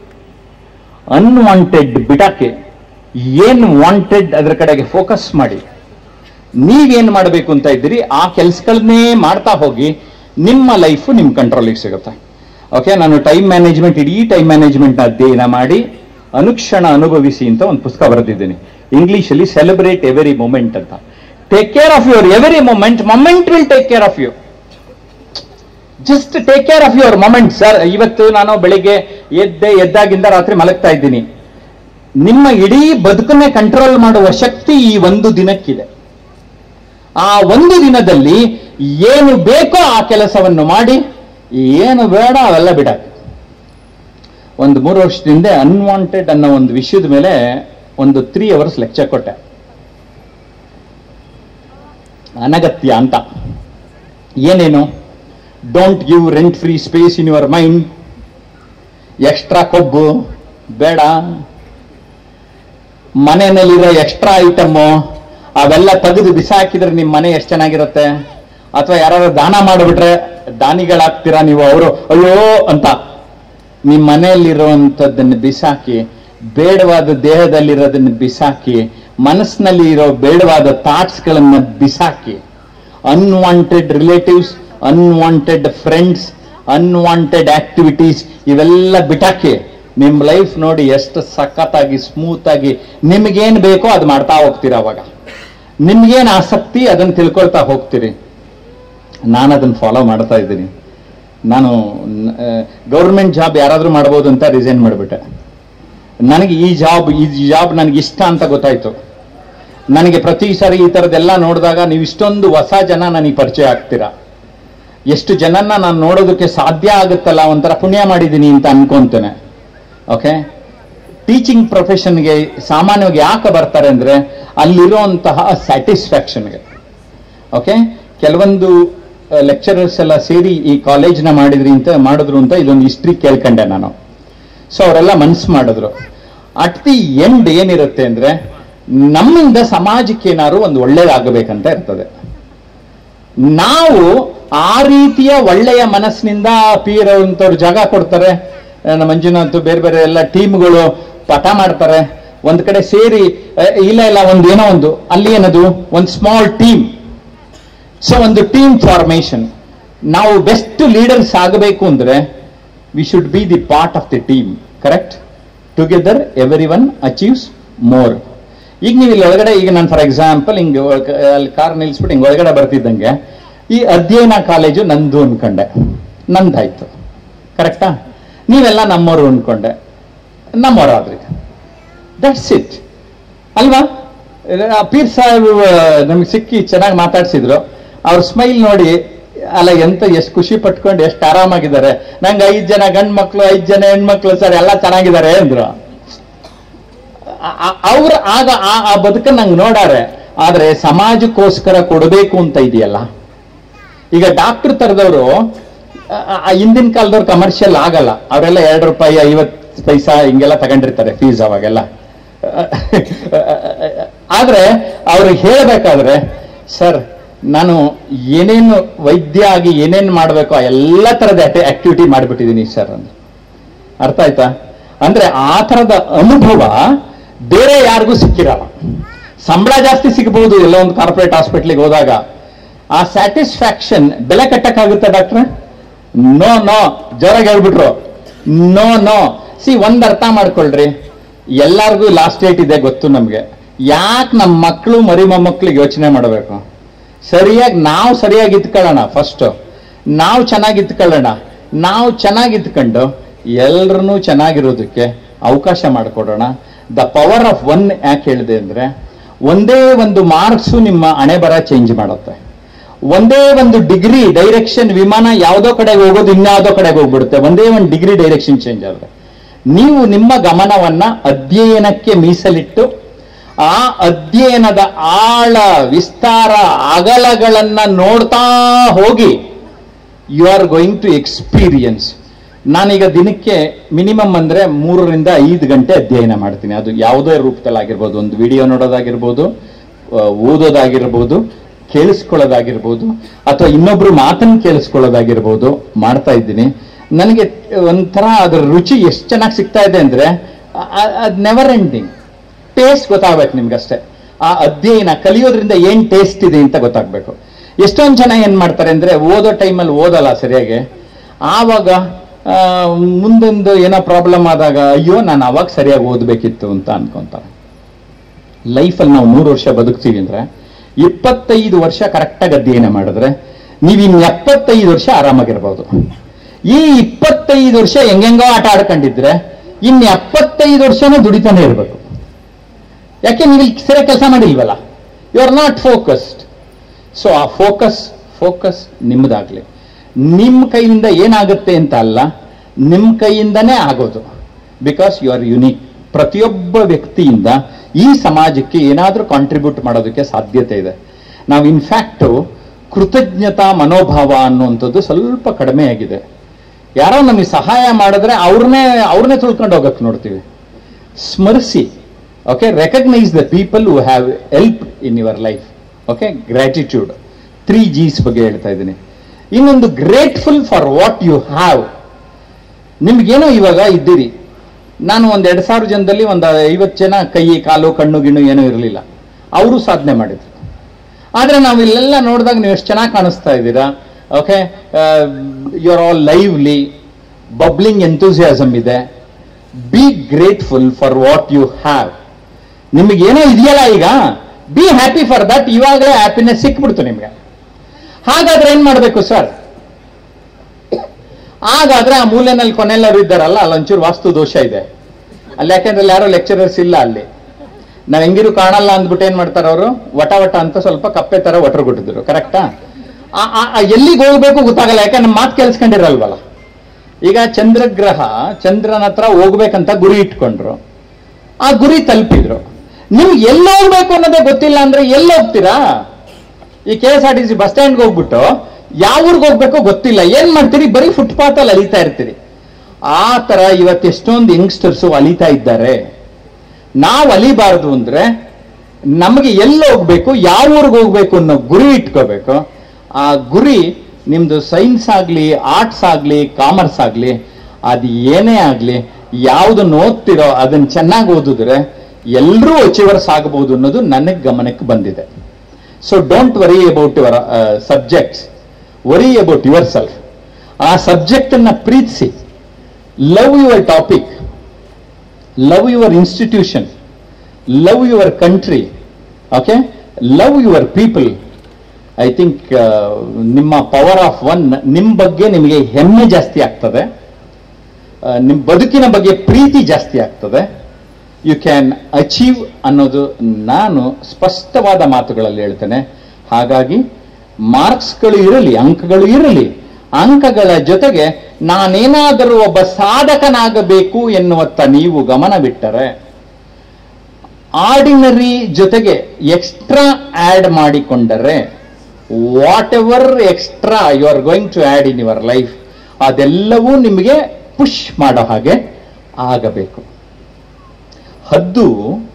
ಅನ್ವಾಂಟೆಡ್ ಬಿಡಕ್ಕೆ ಏನ್ ವಾಂಟೆಡ್ ಅದರ ಕಡೆಗೆ ಫೋಕಸ್ ಮಾಡಿ ನೀವೇನ್ ಮಾಡಬೇಕು ಅಂತ ಇದ್ದೀರಿ ಆ ಕೆಲಸಗಳನ್ನೇ ಮಾಡ್ತಾ ಹೋಗಿ ನಿಮ್ಮ ಲೈಫ್ ನಿಮ್ ಕಂಟ್ರೋಲಿಗೆ ಸಿಗುತ್ತೆ ಓಕೆ ನಾನು ಟೈಮ್ ಮ್ಯಾನೇಜ್ಮೆಂಟ್ ಇಡೀ ಟೈಮ್ ಮ್ಯಾನೇಜ್ಮೆಂಟ್ ಅಧ್ಯಯನ ಮಾಡಿ ಅನುಕ್ಷಣ ಅನುಭವಿಸಿ ಅಂತ ಒಂದು ಪುಸ್ತಕ ಬರೆದಿದ್ದೀನಿ ಇಂಗ್ಲಿಷ್ ಅಲ್ಲಿ ಸೆಲೆಬ್ರೇಟ್ ಎವರಿ ಮೂಮೆಂಟ್ ಅಂತ take care of your every moment moment will take care of you just take care of your moment sir ಇವತ್ತು ನಾನು ಬೆಳಿಗ್ಗೆ ಎದ್ದೆ ಎದ್ದಾಗಿಂದ ರಾತ್ರಿ ಮಲಗ್ತಾ ಇದ್ದೀನಿ ನಿಮ್ಮ ಇಡೀ ಬದುಕನ್ನೇ ಕಂಟ್ರೋಲ್ ಮಾಡುವ ಶಕ್ತಿ ಈ ಒಂದು ದಿನಕ್ಕಿದೆ ಆ ಒಂದು ದಿನದಲ್ಲಿ ಏನು ಬೇಕೋ ಆ ಕೆಲಸವನ್ನು ಮಾಡಿ ಏನು ಬೇಡ ಅವೆಲ್ಲ ಬಿಡಕ್ಕೆ ಒಂದು ಮೂರು ವರ್ಷದಿಂದ ಅನ್ವಾಂಟೆಡ್ ಅನ್ನೋ ಒಂದು ವಿಷಯದ ಮೇಲೆ ಒಂದು ತ್ರೀ ಅವರ್ಸ್ ಲೆಕ್ಚರ್ ಕೊಟ್ಟೆ ಅನಗತ್ಯ ಅಂತ ಏನೇನು don't give rent free space in your mind extra ಕೊಬ್ಬು ಬೇಡ ಮನೆಯಲ್ಲಿರೋ ಎಕ್ಸ್ಟ್ರಾ ಐಟಮ್ಮು ಅವೆಲ್ಲ ತೆಗೆದು ಬಿಸಾಕಿದ್ರೆ ನಿಮ್ಮ ಮನೆ ಎಷ್ಟು ಚೆನ್ನಾಗಿರುತ್ತೆ ಅಥವಾ ಯಾರು ದಾನ ಮಾಡಿಬಿಟ್ರೆ ದಾನಿಗಳಾಗ್ತೀರಾ ನೀವು ಅವರು ಅಯ್ಯೋ ಅಂತ ನಿಮ್ಮ ಮನೆಯಲ್ಲಿರುವಂಥದ್ದನ್ನು ಬಿಸಾಕಿ ಬೇಡವಾದ ದೇಹದಲ್ಲಿರೋದನ್ನು ಬಿಸಾಕಿ ಮನಸ್ಸಿನಲ್ಲಿ ಇರೋ ಬೇಡವಾದ ಥಾಟ್ಸ್ಗಳನ್ನು ಬಿಸಾಕಿ unwanted relatives unwanted friends unwanted activities ಇವೆಲ್ಲ ಬಿಟಾಕಿ ನಿಮ್ಮ ಲೈಫ್ ನೋಡಿ ಎಷ್ಟು ಸಖತ್ತಾಗಿ ಸ್ಮೂತ್ ಆಗಿ ನಿಮ್ಗೇನ್ ಬೇಕೋ ಅದು ಮಾಡ್ತಾ ಹೋಗ್ತೀರಾ ಅವಾಗ ನಿಮ್ಗೇನ್ ಆಸಕ್ತಿ ಅದನ್ನ ತಿಳ್ಕೊಳ್ತಾ ಹೋಗ್ತೀರಿ ನಾನು ಅದನ್ನ ಫಾಲೋ ಮಾಡ್ತಾ ಇದ್ದೀನಿ ನಾನು ಗೌರ್ಮೆಂಟ್ ಜಾಬ್ ಯಾರಾದ್ರೂ ಮಾಡ್ಬೋದು ಅಂತ ರಿಸೈನ್ ಮಾಡಿಬಿಟ್ಟೆ ನನಗೆ ಈ ಜಾಬ್ ಈ ಜಾಬ್ ನನಗೆ ಇಷ್ಟ ಅಂತ ಗೊತ್ತಾಯ್ತು ನನಗೆ ಪ್ರತಿ ಸಾರಿ ಈ ಥರದ್ದೆಲ್ಲ ನೋಡಿದಾಗ ನೀವು ಇಷ್ಟೊಂದು ಹೊಸ ಜನ ನನಗೆ ಪರಿಚಯ ಆಗ್ತೀರಾ ಎಷ್ಟು ಜನನ್ನ ನಾನು ನೋಡೋದಕ್ಕೆ ಸಾಧ್ಯ ಆಗುತ್ತಲ್ಲ ಒಂಥರ ಪುಣ್ಯ ಮಾಡಿದ್ದೀನಿ ಅಂತ ಅನ್ಕೊಂತೇನೆ ಓಕೆ ಟೀಚಿಂಗ್ ಪ್ರೊಫೆಷನ್ಗೆ ಸಾಮಾನ್ಯವಾಗಿ ಯಾಕೆ ಬರ್ತಾರೆ ಅಂದ್ರೆ ಅಲ್ಲಿರುವಂತಹ ಸ್ಯಾಟಿಸ್ಫ್ಯಾಕ್ಷನ್ಗೆ ಓಕೆ ಕೆಲವೊಂದು ಲೆಕ್ಚರರ್ಸ್ ಎಲ್ಲ ಸೇರಿ ಈ ಕಾಲೇಜ್ನ ಮಾಡಿದ್ರಿ ಅಂತ ಮಾಡಿದ್ರು ಅಂತ ಇದೊಂದು ಹಿಸ್ಟ್ರಿ ಕೇಳ್ಕೊಂಡೆ ನಾನು ಸೊ ಅವರೆಲ್ಲ ಮನ್ಸು ಮಾಡಿದ್ರು ಅಟ್ ದಿ ಎಂಡ್ ಏನಿರುತ್ತೆ ಅಂದ್ರೆ ನಮ್ಮಿಂದ ಸಮಾಜಕ್ಕೆ ಏನಾದ್ರು ಒಂದು ಒಳ್ಳೇದಾಗಬೇಕಂತ ಇರ್ತದೆ ನಾವು ಆ ರೀತಿಯ ಒಳ್ಳೆಯ ಮನಸ್ಸಿನಿಂದ ಪೀರ್ ಅಂತವ್ರು ಜಾಗ ಕೊಡ್ತಾರೆ ಆ, ನಮ್ಮ ಮಂಜುನಾಥ್ ಬೇರೆ ಬೇರೆ ಎಲ್ಲ ಟೀಮ್ಗಳು ಪಠ ಮಾಡ್ತಾರೆ ಒಂದ್ ಕಡೆ ಸೇರಿ ಆ, ಇಲ್ಲ ಇಲ್ಲ ಒಂದು ಏನೋ ಒಂದು ಅಲ್ಲಿ ಏನದು ಒಂದು ಸ್ಮಾಲ್ ಟೀಮ್ ಸೊ ಒಂದು ಟೀಮ್ ಫಾರ್ಮೇಶನ್ ನಾವು ಬೆಸ್ಟ್ ಲೀಡರ್ಸ್ ಆಗಬೇಕು ಅಂದ್ರೆ we should be the part of the team correct together everyone achieves more ಈಗ ನೀವು ಇಲ್ಲಿ ಒಳಗಡೆ ಈಗ ನಾನು ಫಾರ್ ಎಕ್ಸಾಂಪಲ್ ಹಿಂಗೆ ಒಳಗ- ಅಲ್ಲಿ ಕಾರ್ ನಿಲ್ಸ್ಬಿಟ್ಟು ಹಿಂಗೆ ಒಳಗಡೆ ಬರ್ತಿದ್ದಂಗೆ ಈ ಅಧ್ಯಯನ ಕಾಲೇಜು ನಂದು ಅನ್ಕೊಂಡೆ ನಂದಾಯ್ತು ಕರೆಕ್ಟಾ ನೀವೆಲ್ಲ ನಮ್ಮವರು ಅನ್ಕೊಂಡೆ ನಮ್ಮವರಾದ್ರಿ ದಟ್ಸ್ ಇಟ್ ಅಲ್ವಾ ಆ ಪೀರ್ ಸಾಹೇಬ್ ನಮ್ಗೆ ಸಿಕ್ಕಿ ಚೆನ್ನಾಗಿ ಮಾತಾಡ್ಸಿದ್ರು ಅವ್ರ ಸ್ಮೈಲ್ ನೋಡಿ ಅಲ್ಲ ಎಂತ ಎಷ್ಟು ಖುಷಿ ಪಟ್ಕೊಂಡು ಎಷ್ಟು ಆರಾಮಾಗಿದ್ದಾರೆ ನಂಗೆ ಐದ್ ಜನ ಗಂಡ್ ಮಕ್ಳು ಐದ್ ಜನ ಹೆಣ್ಮಕ್ಳು ಸರ್ ಎಲ್ಲ ಚೆನ್ನಾಗಿದ್ದಾರೆ ಅಂದ್ರು ಅವ್ರ ಆಗ ಆ ಆ ಬದುಕನ್ನ ನಂಗೆ ನೋಡಾರೆ ಆದ್ರೆ ಸಮಾಜಕ್ಕೋಸ್ಕರ ಕೊಡಬೇಕು ಅಂತ ಇದೆಯಲ್ಲ ಈಗ ಡಾಕ್ಟರ್ ತರದವರು ಹಿಂದಿನ ಕಾಲದವ್ರು ಕಮರ್ಷಿಯಲ್ ಆಗಲ್ಲ ಅವರೆಲ್ಲ ಎರಡು ರೂಪಾಯಿ ಐವತ್ತು ಪೈಸಾ ಹಿಂಗೆಲ್ಲ ತಗೊಂಡಿರ್ತಾರೆ ಫೀಸ್ ಅವಾಗೆಲ್ಲ ಆದ್ರೆ ಅವ್ರಿಗೆ ಹೇಳ್ಬೇಕಾದ್ರೆ ಸರ್ ನಾನು ಏನೇನು ವೈದ್ಯ ಆಗಿ ಏನೇನು ಮಾಡಬೇಕು ಆ ಎಲ್ಲ ತರದ ಆಕ್ಟಿವಿಟಿ ಮಾಡಿಬಿಟ್ಟಿದ್ದೀನಿ ಸರ್ ಅಂತ ಅರ್ಥ ಆಯ್ತಾ ಅಂದ್ರೆ ಆ ತರದ ಅನುಭವ ಬೇರೆ ಯಾರಿಗೂ ಸಿಕ್ಕಿರಲ್ಲ ಸಂಬಳ ಜಾಸ್ತಿ ಸಿಗಬಹುದು ಎಲ್ಲ ಒಂದು ಕಾರ್ಪೊರೇಟ್ ಹಾಸ್ಪಿಟ್ಲಿಗೆ ಹೋದಾಗ ಆ ಸ್ಯಾಟಿಸ್ಫ್ಯಾಕ್ಷನ್ ಬೆಲೆ ಕಟ್ಟಕ್ಕಾಗುತ್ತೆ ಡಾಕ್ಟ್ರೆ ನೋ ನೋ ಜೋರಾಗಿ ಹೇಳ್ಬಿಟ್ರು ನೋ ನೋ ಸಿ ಒಂದ್ ಅರ್ಥ ಮಾಡ್ಕೊಳ್ರಿ ಎಲ್ಲಾರ್ಗೂ ಲಾಸ್ಟ್ ಡೇಟ್ ಇದೆ ಗೊತ್ತು ನಮ್ಗೆ ಯಾಕೆ ನಮ್ಮ ಮಕ್ಕಳು ಮರಿ ಮೊಮ್ಮಕ್ಳಿಗೆ ಯೋಚನೆ ಮಾಡಬೇಕು ಸರಿಯಾಗಿ ನಾವು ಸರಿಯಾಗಿ ಇದ್ಕೊಳ್ಳೋಣ ಫಸ್ಟ್ ನಾವು ಚೆನ್ನಾಗಿ ಇದ್ಕೊಳ್ಳೋಣ ನಾವು ಚೆನ್ನಾಗಿ ಇದ್ಕೊಂಡು ಎಲ್ರೂ ಚೆನ್ನಾಗಿರೋದಕ್ಕೆ ಅವಕಾಶ ಮಾಡಿಕೊಡೋಣ ದ ಪವರ್ ಆಫ್ ಒನ್ ಯಾಕೆ ಹೇಳಿದೆ ಅಂದ್ರೆ ಒಂದೇ ಒಂದು ಮಾರ್ಕ್ಸು ನಿಮ್ಮ ಹಣೆ ಬರ ಚೇಂಜ್ ಮಾಡುತ್ತೆ ಒಂದೇ ಒಂದು ಡಿಗ್ರಿ ಡೈರೆಕ್ಷನ್ ವಿಮಾನ ಯಾವುದೋ ಕಡೆಗೆ ಹೋಗೋದು ಇನ್ಯಾವುದೋ ಕಡೆಗೆ ಹೋಗ್ಬಿಡುತ್ತೆ ಒಂದೇ ಒಂದು ಡಿಗ್ರಿ ಡೈರೆಕ್ಷನ್ ಚೇಂಜ್ ಆದ್ರೆ ನೀವು ನಿಮ್ಮ ಗಮನವನ್ನ ಅಧ್ಯಯನಕ್ಕೆ ಮೀಸಲಿಟ್ಟು ಆ ಅಧ್ಯಯನದ ಆಳ ವಿಸ್ತಾರ ಅಗಲಗಳನ್ನ ನೋಡ್ತಾ ಹೋಗಿ you are going to experience ನಾನೀಗ ದಿನಕ್ಕೆ ಮಿನಿಮಮ್ ಅಂದ್ರೆ ಮೂರರಿಂದ ಐದು ಗಂಟೆ ಅಧ್ಯಯನ ಮಾಡ್ತೀನಿ ಅದು ಯಾವುದೇ ರೂಪದಲ್ಲಾಗಿರ್ಬೋದು ಒಂದು ವಿಡಿಯೋ ನೋಡೋದಾಗಿರ್ಬೋದು ಆ, ಓದೋದಾಗಿರ್ಬೋದು ಕೇಳಿಸ್ಕೊಳ್ಳೋದಾಗಿರ್ಬೋದು ಅಥವಾ ಇನ್ನೊಬ್ರು ಮಾತನ್ನು ಕೇಳಿಸ್ಕೊಳ್ಳೋದಾಗಿರ್ಬೋದು ಮಾಡ್ತಾ ಇದ್ದೀನಿ ನನಗೆ ಒಂಥರ ಅದರ ರುಚಿ ಎಷ್ಟು ಚೆನ್ನಾಗಿ ಸಿಗ್ತಾ ಇದೆ ಅಂದ್ರೆ ಅದು ನೆವರ್ ಎಂಡಿಂಗ್ ಟೇಸ್ಟ್ ಗೊತ್ತಾಗ್ಬೇಕು ನಿಮ್ಗಷ್ಟೇ ಆ ಅಧ್ಯಯನ ಕಲಿಯೋದ್ರಿಂದ ಏನ್ ಟೇಸ್ಟ್ ಇದೆ ಅಂತ ಗೊತ್ತಾಗ್ಬೇಕು ಎಷ್ಟೊಂದು ಜನ ಏನ್ ಮಾಡ್ತಾರೆ ಅಂದ್ರೆ ಓದೋ ಟೈಮಲ್ಲಿ ಓದಲ್ಲ ಸರಿಯಾಗಿ ಆವಾಗ ಆ, ಮುಂದೊಂದು ಏನೋ ಪ್ರಾಬ್ಲಮ್ ಆದಾಗ ಅಯ್ಯೋ ನಾನು ಅವಾಗ ಸರಿಯಾಗಿ ಓದಬೇಕಿತ್ತು ಅಂತ ಅನ್ಕೊಂತಾರೆ ಲೈಫಲ್ಲಿ ನಾವು ನೂರು ವರ್ಷ ಬದುಕ್ತೀವಿ ಅಂದ್ರೆ ಇಪ್ಪತ್ತೈದು ವರ್ಷ ಕರೆಕ್ಟಾಗಿ ಅಧ್ಯಯನ ಮಾಡಿದ್ರೆ ನೀವು ಇನ್ನು ಎಪ್ಪತ್ತೈದು ವರ್ಷ ಆರಾಮಾಗಿರ್ಬೋದು ಈ ಇಪ್ಪತ್ತೈದು ವರ್ಷ ಹೆಂಗೆಂಗೋ ಆಟ ಆಡ್ಕೊಂಡಿದ್ರೆ ಇನ್ನು ಎಪ್ಪತ್ತೈದು ವರ್ಷನೂ ದುಡಿತಾನೆ ಇರಬೇಕು ಯಾಕೆ ನೀವು ಇಲ್ಲಿ ಸರಿಯಾಗಿ ಕೆಲಸ ಮಾಡಿಲ್ವಲ್ಲ you are not focused so ಆ ಫೋಕಸ್ ಫೋಕಸ್ ನಿಮ್ಮದಾಗ್ಲಿ ನಿಮ್ಮ ಕೈಯಿಂದ ಏನಾಗುತ್ತೆ ಅಂತ ಅಲ್ಲ ನಿಮ್ಮ ಕೈಯಿಂದನೇ ಆಗೋದು ಬಿಕಾಸ್ ಯು ಆರ್ ಯುನೀಕ್ ಪ್ರತಿಯೊಬ್ಬ ವ್ಯಕ್ತಿಯಿಂದ ಈ ಸಮಾಜಕ್ಕೆ ಏನಾದರೂ ಕಾಂಟ್ರಿಬ್ಯೂಟ್ ಮಾಡೋದಕ್ಕೆ ಸಾಧ್ಯತೆ ಇದೆ ನಾವು ಇನ್ಫ್ಯಾಕ್ಟು ಕೃತಜ್ಞತಾ ಮನೋಭಾವ ಅನ್ನುವಂಥದ್ದು ಸ್ವಲ್ಪ ಕಡಿಮೆ ಆಗಿದೆ ಯಾರೋ ನಮಗೆ ಸಹಾಯ ಮಾಡಿದ್ರೆ ಅವ್ರನ್ನೇ ಅವ್ರನ್ನೇ ತುಳ್ಕೊಂಡು ಹೋಗಕ್ಕೆ ನೋಡ್ತೀವಿ ಸ್ಮರಿಸಿ okay recognise the people who have help in your life okay gratitude three G's ಬಗ್ಗೆ ಹೇಳ್ತಾ ಇದ್ದೀನಿ ಇನ್ನೊಂದು grateful for what you have ನಿಮ್ಗೇನೋ ಇವಾಗ ಇದ್ದೀರಿ ನಾನು ಒಂದು ಎರಡು ಸಾವಿರ ಜನದಲ್ಲಿ ಒಂದು ಐವತ್ತು ಜನ ಕೈ ಕಾಲು ಕಣ್ಣು ಗಿಣ್ಣು ಏನೂ ಇರಲಿಲ್ಲ ಅವರು ಸಾಧನೆ ಮಾಡಿದ್ರು ಆದರೆ ನಾವು ಇಲ್ಲೆಲ್ಲ ನೋಡಿದಾಗ ನೀವು ಎಷ್ಟು ಚೆನ್ನಾಗಿ ಕಾಣಿಸ್ತಾ ಇದ್ದೀರಾ okay you are all lively bubbling enthusiasm ಇದೆ be grateful for what you have ನಿಮಗೇನೋ ಇದೆಯಲ್ಲ ಈಗ ಬಿ ಹ್ಯಾಪಿ ಫಾರ್ ದಟ್ ಇವಾಗಲೇ ಹ್ಯಾಪಿನೆಸ್ ಸಿಕ್ಬಿಡ್ತು ನಿಮಗೆ ಹಾಗಾದ್ರೆ ಏನ್ ಮಾಡಬೇಕು ಸರ್ ಹಾಗಾದ್ರೆ ಆ ಮೂಲೆನಲ್ಲಿ ಕೊನೆಲ್ಲರೂ ಇದ್ದಾರಲ್ಲ ಅಲ್ಲೊಂಚೂರು ವಾಸ್ತು ದೋಷ ಇದೆ ಅಲ್ಲಿ ಯಾಕೆಂದ್ರೆ ಅಲ್ಲಿ ಯಾರೋ ಲೆಕ್ಚರರ್ಸ್ ಇಲ್ಲ ಅಲ್ಲಿ ನಾವ್ ಹೆಂಗಿರು ಕಾಣಲ್ಲ ಅಂದ್ಬಿಟ್ಟು ಏನ್ ಮಾಡ್ತಾರೆ ಅವರು ವಟ ವಟ ಅಂತ ಸ್ವಲ್ಪ ಕಪ್ಪೆ ತರ ಒಟರು ಕೊಟ್ಟಿದ್ರು ಕರೆಕ್ಟಾ ಎಲ್ಲಿಗೆ ಹೋಗ್ಬೇಕು ಗೊತ್ತಾಗಲ್ಲ ಯಾಕೆ ನಮ್ಮ ಮಾತು ಕೇಳಿಸ್ಕೊಂಡಿರಲ್ವಲ್ಲ ಈಗ ಚಂದ್ರಗ್ರಹ ಚಂದ್ರನ ಹತ್ರ ಹೋಗ್ಬೇಕಂತ ಗುರಿ ಇಟ್ಕೊಂಡ್ರು ಆ ಗುರಿ ತಲುಪಿದ್ರು ನಿಮ್ಗೆ ಎಲ್ಲಿ ಹೋಗ್ಬೇಕು ಅನ್ನೋದೇ ಗೊತ್ತಿಲ್ಲ ಅಂದ್ರೆ ಎಲ್ಲಿ ಹೋಗ್ತೀರಾ ಈ K S R T C bus ಸ್ಟ್ಯಾಂಡ್ಗೆ ಹೋಗ್ಬಿಟ್ಟು ಯಾವ ಊರಿಗೆ ಹೋಗ್ಬೇಕೋ ಗೊತ್ತಿಲ್ಲ ಏನ್ ಮಾಡ್ತೀರಿ ಬರೀ ಫುಟ್ಪಾತ್ ಅಲ್ಲಿ ಅಲಿತಾ ಇರ್ತೀರಿ ಆ ತರ ಇವತ್ತು ಎಷ್ಟೊಂದು ಯಂಗ್ಸ್ಟರ್ಸು ಅಲಿತಾ ಇದ್ದಾರೆ ನಾವು ಅಲಿಬಾರದು ಅಂದ್ರೆ ನಮಗೆ ಎಲ್ಲಿ ಹೋಗ್ಬೇಕು ಯಾವ ಊರಿಗೆ ಹೋಗ್ಬೇಕು ಅನ್ನೋ ಗುರಿ ಇಟ್ಕೋಬೇಕು ಆ ಗುರಿ ನಿಮ್ದು ಸೈನ್ಸ್ ಆಗ್ಲಿ ಆರ್ಟ್ಸ್ ಆಗ್ಲಿ ಕಾಮರ್ಸ್ ಆಗ್ಲಿ ಅದು ಏನೇ ಆಗ್ಲಿ ಯಾವ್ದನ್ನ ಓದ್ತಿರೋ ಅದನ್ನ ಚೆನ್ನಾಗಿ ಓದಿದ್ರೆ ಎಲ್ಲರೂ ಅಚೀವರ್ಸ್ ಆಗಬಹುದು ಅನ್ನೋದು ನನಗೆ ಗಮನಕ್ಕೆ ಬಂದಿದೆ so don't worry about your subjects worry about yourself ಆ ಸಬ್ಜೆಕ್ಟ್ ಅನ್ನ ಪ್ರೀತಿಸಿ love your topic love your institution love your country okay love your people I think ನಿಮ್ಮ ಪವರ್ ಆಫ್ ಒನ್ ನಿಮ್ಮ ಬಗ್ಗೆ ನಿಮಗೆ ಹೆಮ್ಮೆ ಜಾಸ್ತಿ ಆಗ್ತದೆ ಆ, ನಿಮ್ಮ ಬದುಕಿನ ಬಗ್ಗೆ ಪ್ರೀತಿ ಜಾಸ್ತಿ ಆಗ್ತದೆ ಯು ಕ್ಯಾನ್ ಅಚೀವ್ ಅನ್ನೋದು ನಾನು ಸ್ಪಷ್ಟವಾದ ಮಾತುಗಳಲ್ಲಿ ಹೇಳ್ತೇನೆ ಹಾಗಾಗಿ ಮಾರ್ಕ್ಸ್ಗಳು ಇರಲಿ ಅಂಕಗಳು ಇರಲಿ ಅಂಕಗಳ ಜೊತೆಗೆ ನಾನೇನಾದರೂ ಒಬ್ಬ ಸಾಧಕನಾಗಬೇಕು ಎನ್ನುವತ್ತ ನೀವು ಗಮನವಿಟ್ಟರೆ ಆರ್ಡಿನರಿ ಜೊತೆಗೆ ಎಕ್ಸ್ಟ್ರಾ ಆಡ್ ಮಾಡಿಕೊಂಡರೆ whatever extra you are going to add in your life ಅದೆಲ್ಲವೂ ನಿಮಗೆ ಪುಷ್ ಮಾಡೋ ಹಾಗೆ ಆಗಬೇಕು ಹದ್ದು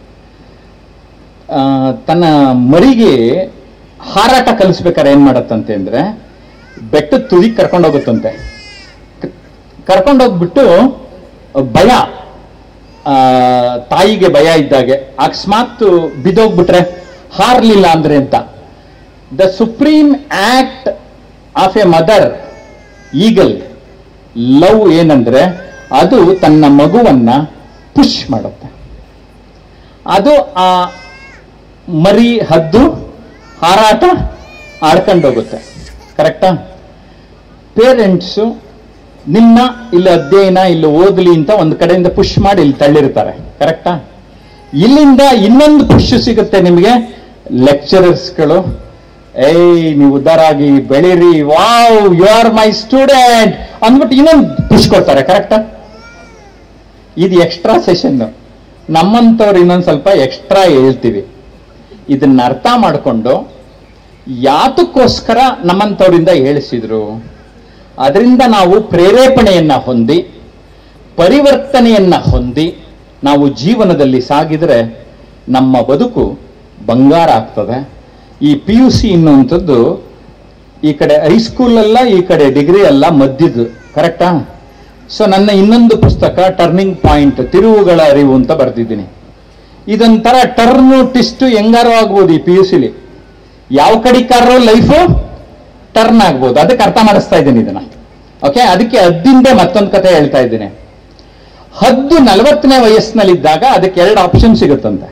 ಆ, ತನ್ನ ಮರಿಗೆ ಹಾರಾಟ ಕಲಿಸ್ಬೇಕಾದ್ರೆ ಏನ್ ಮಾಡತ್ತಂತೆ ಅಂದ್ರೆ ಬೆಟ್ಟದ ತುದಿ ಕರ್ಕೊಂಡೋಗುತ್ತಂತೆ ಕರ್ಕೊಂಡೋಗ್ಬಿಟ್ಟು ಭಯ ಆ, ತಾಯಿಗೆ ಭಯ ಇದ್ದಾಗೆ ಅಕಸ್ಮಾತ್ ಬಿದ್ದೋಗ್ಬಿಟ್ರೆ ಹಾರ್ಲಿಲ್ಲ ಅಂದ್ರೆ ಅಂತ the supreme act of a mother eagle love ಏನಂದ್ರೆ ಅದು ತನ್ನ ಮಗುವನ್ನ ಪುಷ್ ಮಾಡುತ್ತೆ ಅದು ಆ ಮರಿ ಹದ್ದು ಹಾರಾಟ ಆಡ್ಕೊಂಡೋಗುತ್ತೆ ಕರೆಕ್ಟಾ ಪೇರೆಂಟ್ಸು ನಿನ್ನ ಇಲ್ಲಿ ಅಧ್ಯಯನ ಇಲ್ಲಿ ಓದಲಿ ಅಂತ ಒಂದು ಕಡೆಯಿಂದ ಪುಷ್ ಮಾಡಿ ಇಲ್ಲಿ ತಳ್ಳಿರ್ತಾರೆ ಕರೆಕ್ಟಾ ಇಲ್ಲಿಂದ ಇನ್ನೊಂದು ಪುಷ್ ಸಿಗುತ್ತೆ ನಿಮಗೆ ಲೆಕ್ಚರರ್ಸ್ಗಳು ಏಯ್ ನೀವು ಉದ್ದಾರಾಗಿ ಬೆಳೀರಿ wow you are my student ಅಂದ್ಬಿಟ್ಟು ಇನ್ನೊಂದು ಪುಷ್ ಕೊಡ್ತಾರೆ ಕರೆಕ್ಟಾ ಇದು ಎಕ್ಸ್ಟ್ರಾ ಸೆಷನ್ ನಮ್ಮಂಥವ್ರು ಇನ್ನೊಂದು ಸ್ವಲ್ಪ ಎಕ್ಸ್ಟ್ರಾ ಹೇಳ್ತೀವಿ ಇದನ್ನ ಅರ್ಥ ಮಾಡಿಕೊಂಡು ಯಾತಕ್ಕೋಸ್ಕರ ನಮ್ಮಂಥವರಿಂದ ಹೇಳಿಸಿದ್ರು ಅದರಿಂದ ನಾವು ಪ್ರೇರೇಪಣೆಯನ್ನ ಹೊಂದಿ ಪರಿವರ್ತನೆಯನ್ನ ಹೊಂದಿ ನಾವು ಜೀವನದಲ್ಲಿ ಸಾಗಿದ್ರೆ ನಮ್ಮ ಬದುಕು ಬಂಗಾರ ಆಗ್ತದೆ ಈ ಪಿ ಯು ಸಿ ಅನ್ನುವಂಥದ್ದು ಈ ಕಡೆ ಹೈಸ್ಕೂಲ್ ಅಲ್ಲ ಈ ಕಡೆ ಡಿಗ್ರಿ ಅಲ್ಲ ಮಧ್ಯದ್ದು ಕರೆಕ್ಟಾ ಸೊ ನನ್ನ ಇನ್ನೊಂದು ಪುಸ್ತಕ ಟರ್ನಿಂಗ್ ಪಾಯಿಂಟ್ ತಿರುವುಗಳ ಅರಿವು ಅಂತ ಬರೆದಿದ್ದೀನಿ ಇದೊಂಥರ ಟರ್ನು ಟಿಸ್ಟು ಹೆಂಗಾರು ಆಗ್ಬೋದು ಈ ಪಿ ಯು ಸಿಲಿ ಯಾವ ಕಡಿಕಾರೋ ಲೈಫು ಟರ್ನ್ ಆಗ್ಬೋದು ಅದಕ್ಕೆ ಅರ್ಥ ಮಾಡಿಸ್ತಾ ಇದ್ದೀನಿ ಇದನ್ನ ಓಕೆ ಅದಕ್ಕೆ ಹದ್ದಿಂದೆ ಮತ್ತೊಂದು ಕಥೆ ಹೇಳ್ತಾ ಇದ್ದೀನಿ ಹದ್ದು ನಲವತ್ತನೇ ವಯಸ್ಸಿನಲ್ಲಿದ್ದಾಗ ಅದಕ್ಕೆ ಎರಡು ಆಪ್ಷನ್ ಸಿಗುತ್ತಂತೆ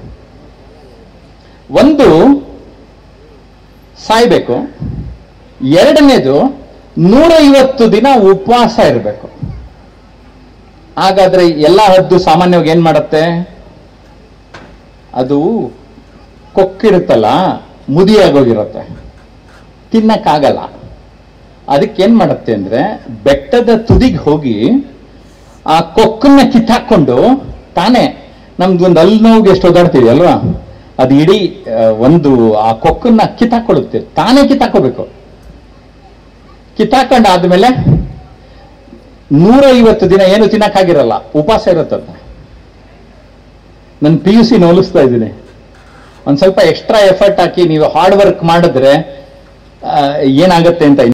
ಒಂದು ಸಾಯ್ಬೇಕು ಎರಡನೇದು ನೂರೈವತ್ತು ದಿನ ಉಪವಾಸ ಇರಬೇಕು ಹಾಗಾದ್ರೆ ಎಲ್ಲ ಹದ್ದು ಸಾಮಾನ್ಯವಾಗಿ ಏನ್ ಮಾಡುತ್ತೆ ಅದು ಕೊಕ್ಕಿರುತ್ತಲ್ಲ ಮುದಿಯಾಗೋಗಿರುತ್ತೆ ತಿನ್ನಕ್ಕಾಗಲ್ಲ ಅದಕ್ಕೇನ್ ಮಾಡುತ್ತೆ ಅಂದ್ರೆ ಬೆಟ್ಟದ ತುದಿಗೆ ಹೋಗಿ ಆ ಕೊಕ್ಕನ್ನ ಕಿತ್ತಾಕೊಂಡು ತಾನೇ ನಮ್ದು ಒಂದು ಅಲ್ಲಿ ನೋವಿಗೆ ಎಷ್ಟು ಓದಾಡ್ತೀವಿ ಅಲ್ವಾ ಅದು ಇಡೀ ಆ, ಒಂದು ಆ ಕೊಕ್ಕನ್ನ ಕಿತ್ತಾಕೊಳ್ಳುತ್ತೆ ತಾನೇ ಕಿತ್ತಾಕೋಬೇಕು ಕಿತ್ತಾಕೊಂಡು ಆದ್ಮೇಲೆ ನೂರೈವತ್ತು ದಿನ ಏನು ತಿನ್ನಕ್ಕಾಗಿರಲ್ಲ ಉಪವಾಸ ಇರುತ್ತಂತೆ ನನ್ನ ಪಿ ಯು ಸಿ ಹೋಲಿಸ್ತಾ ಇದ್ದೀನಿ ಒಂದು ಸ್ವಲ್ಪ ಎಕ್ಸ್ಟ್ರಾ ಎಫರ್ಟ್ ಹಾಕಿ ನೀವು ಹಾರ್ಡ್ ವರ್ಕ್ ಮಾಡಿದ್ರೆ ಆ, ಏನಾಗುತ್ತೆ ಅಂತ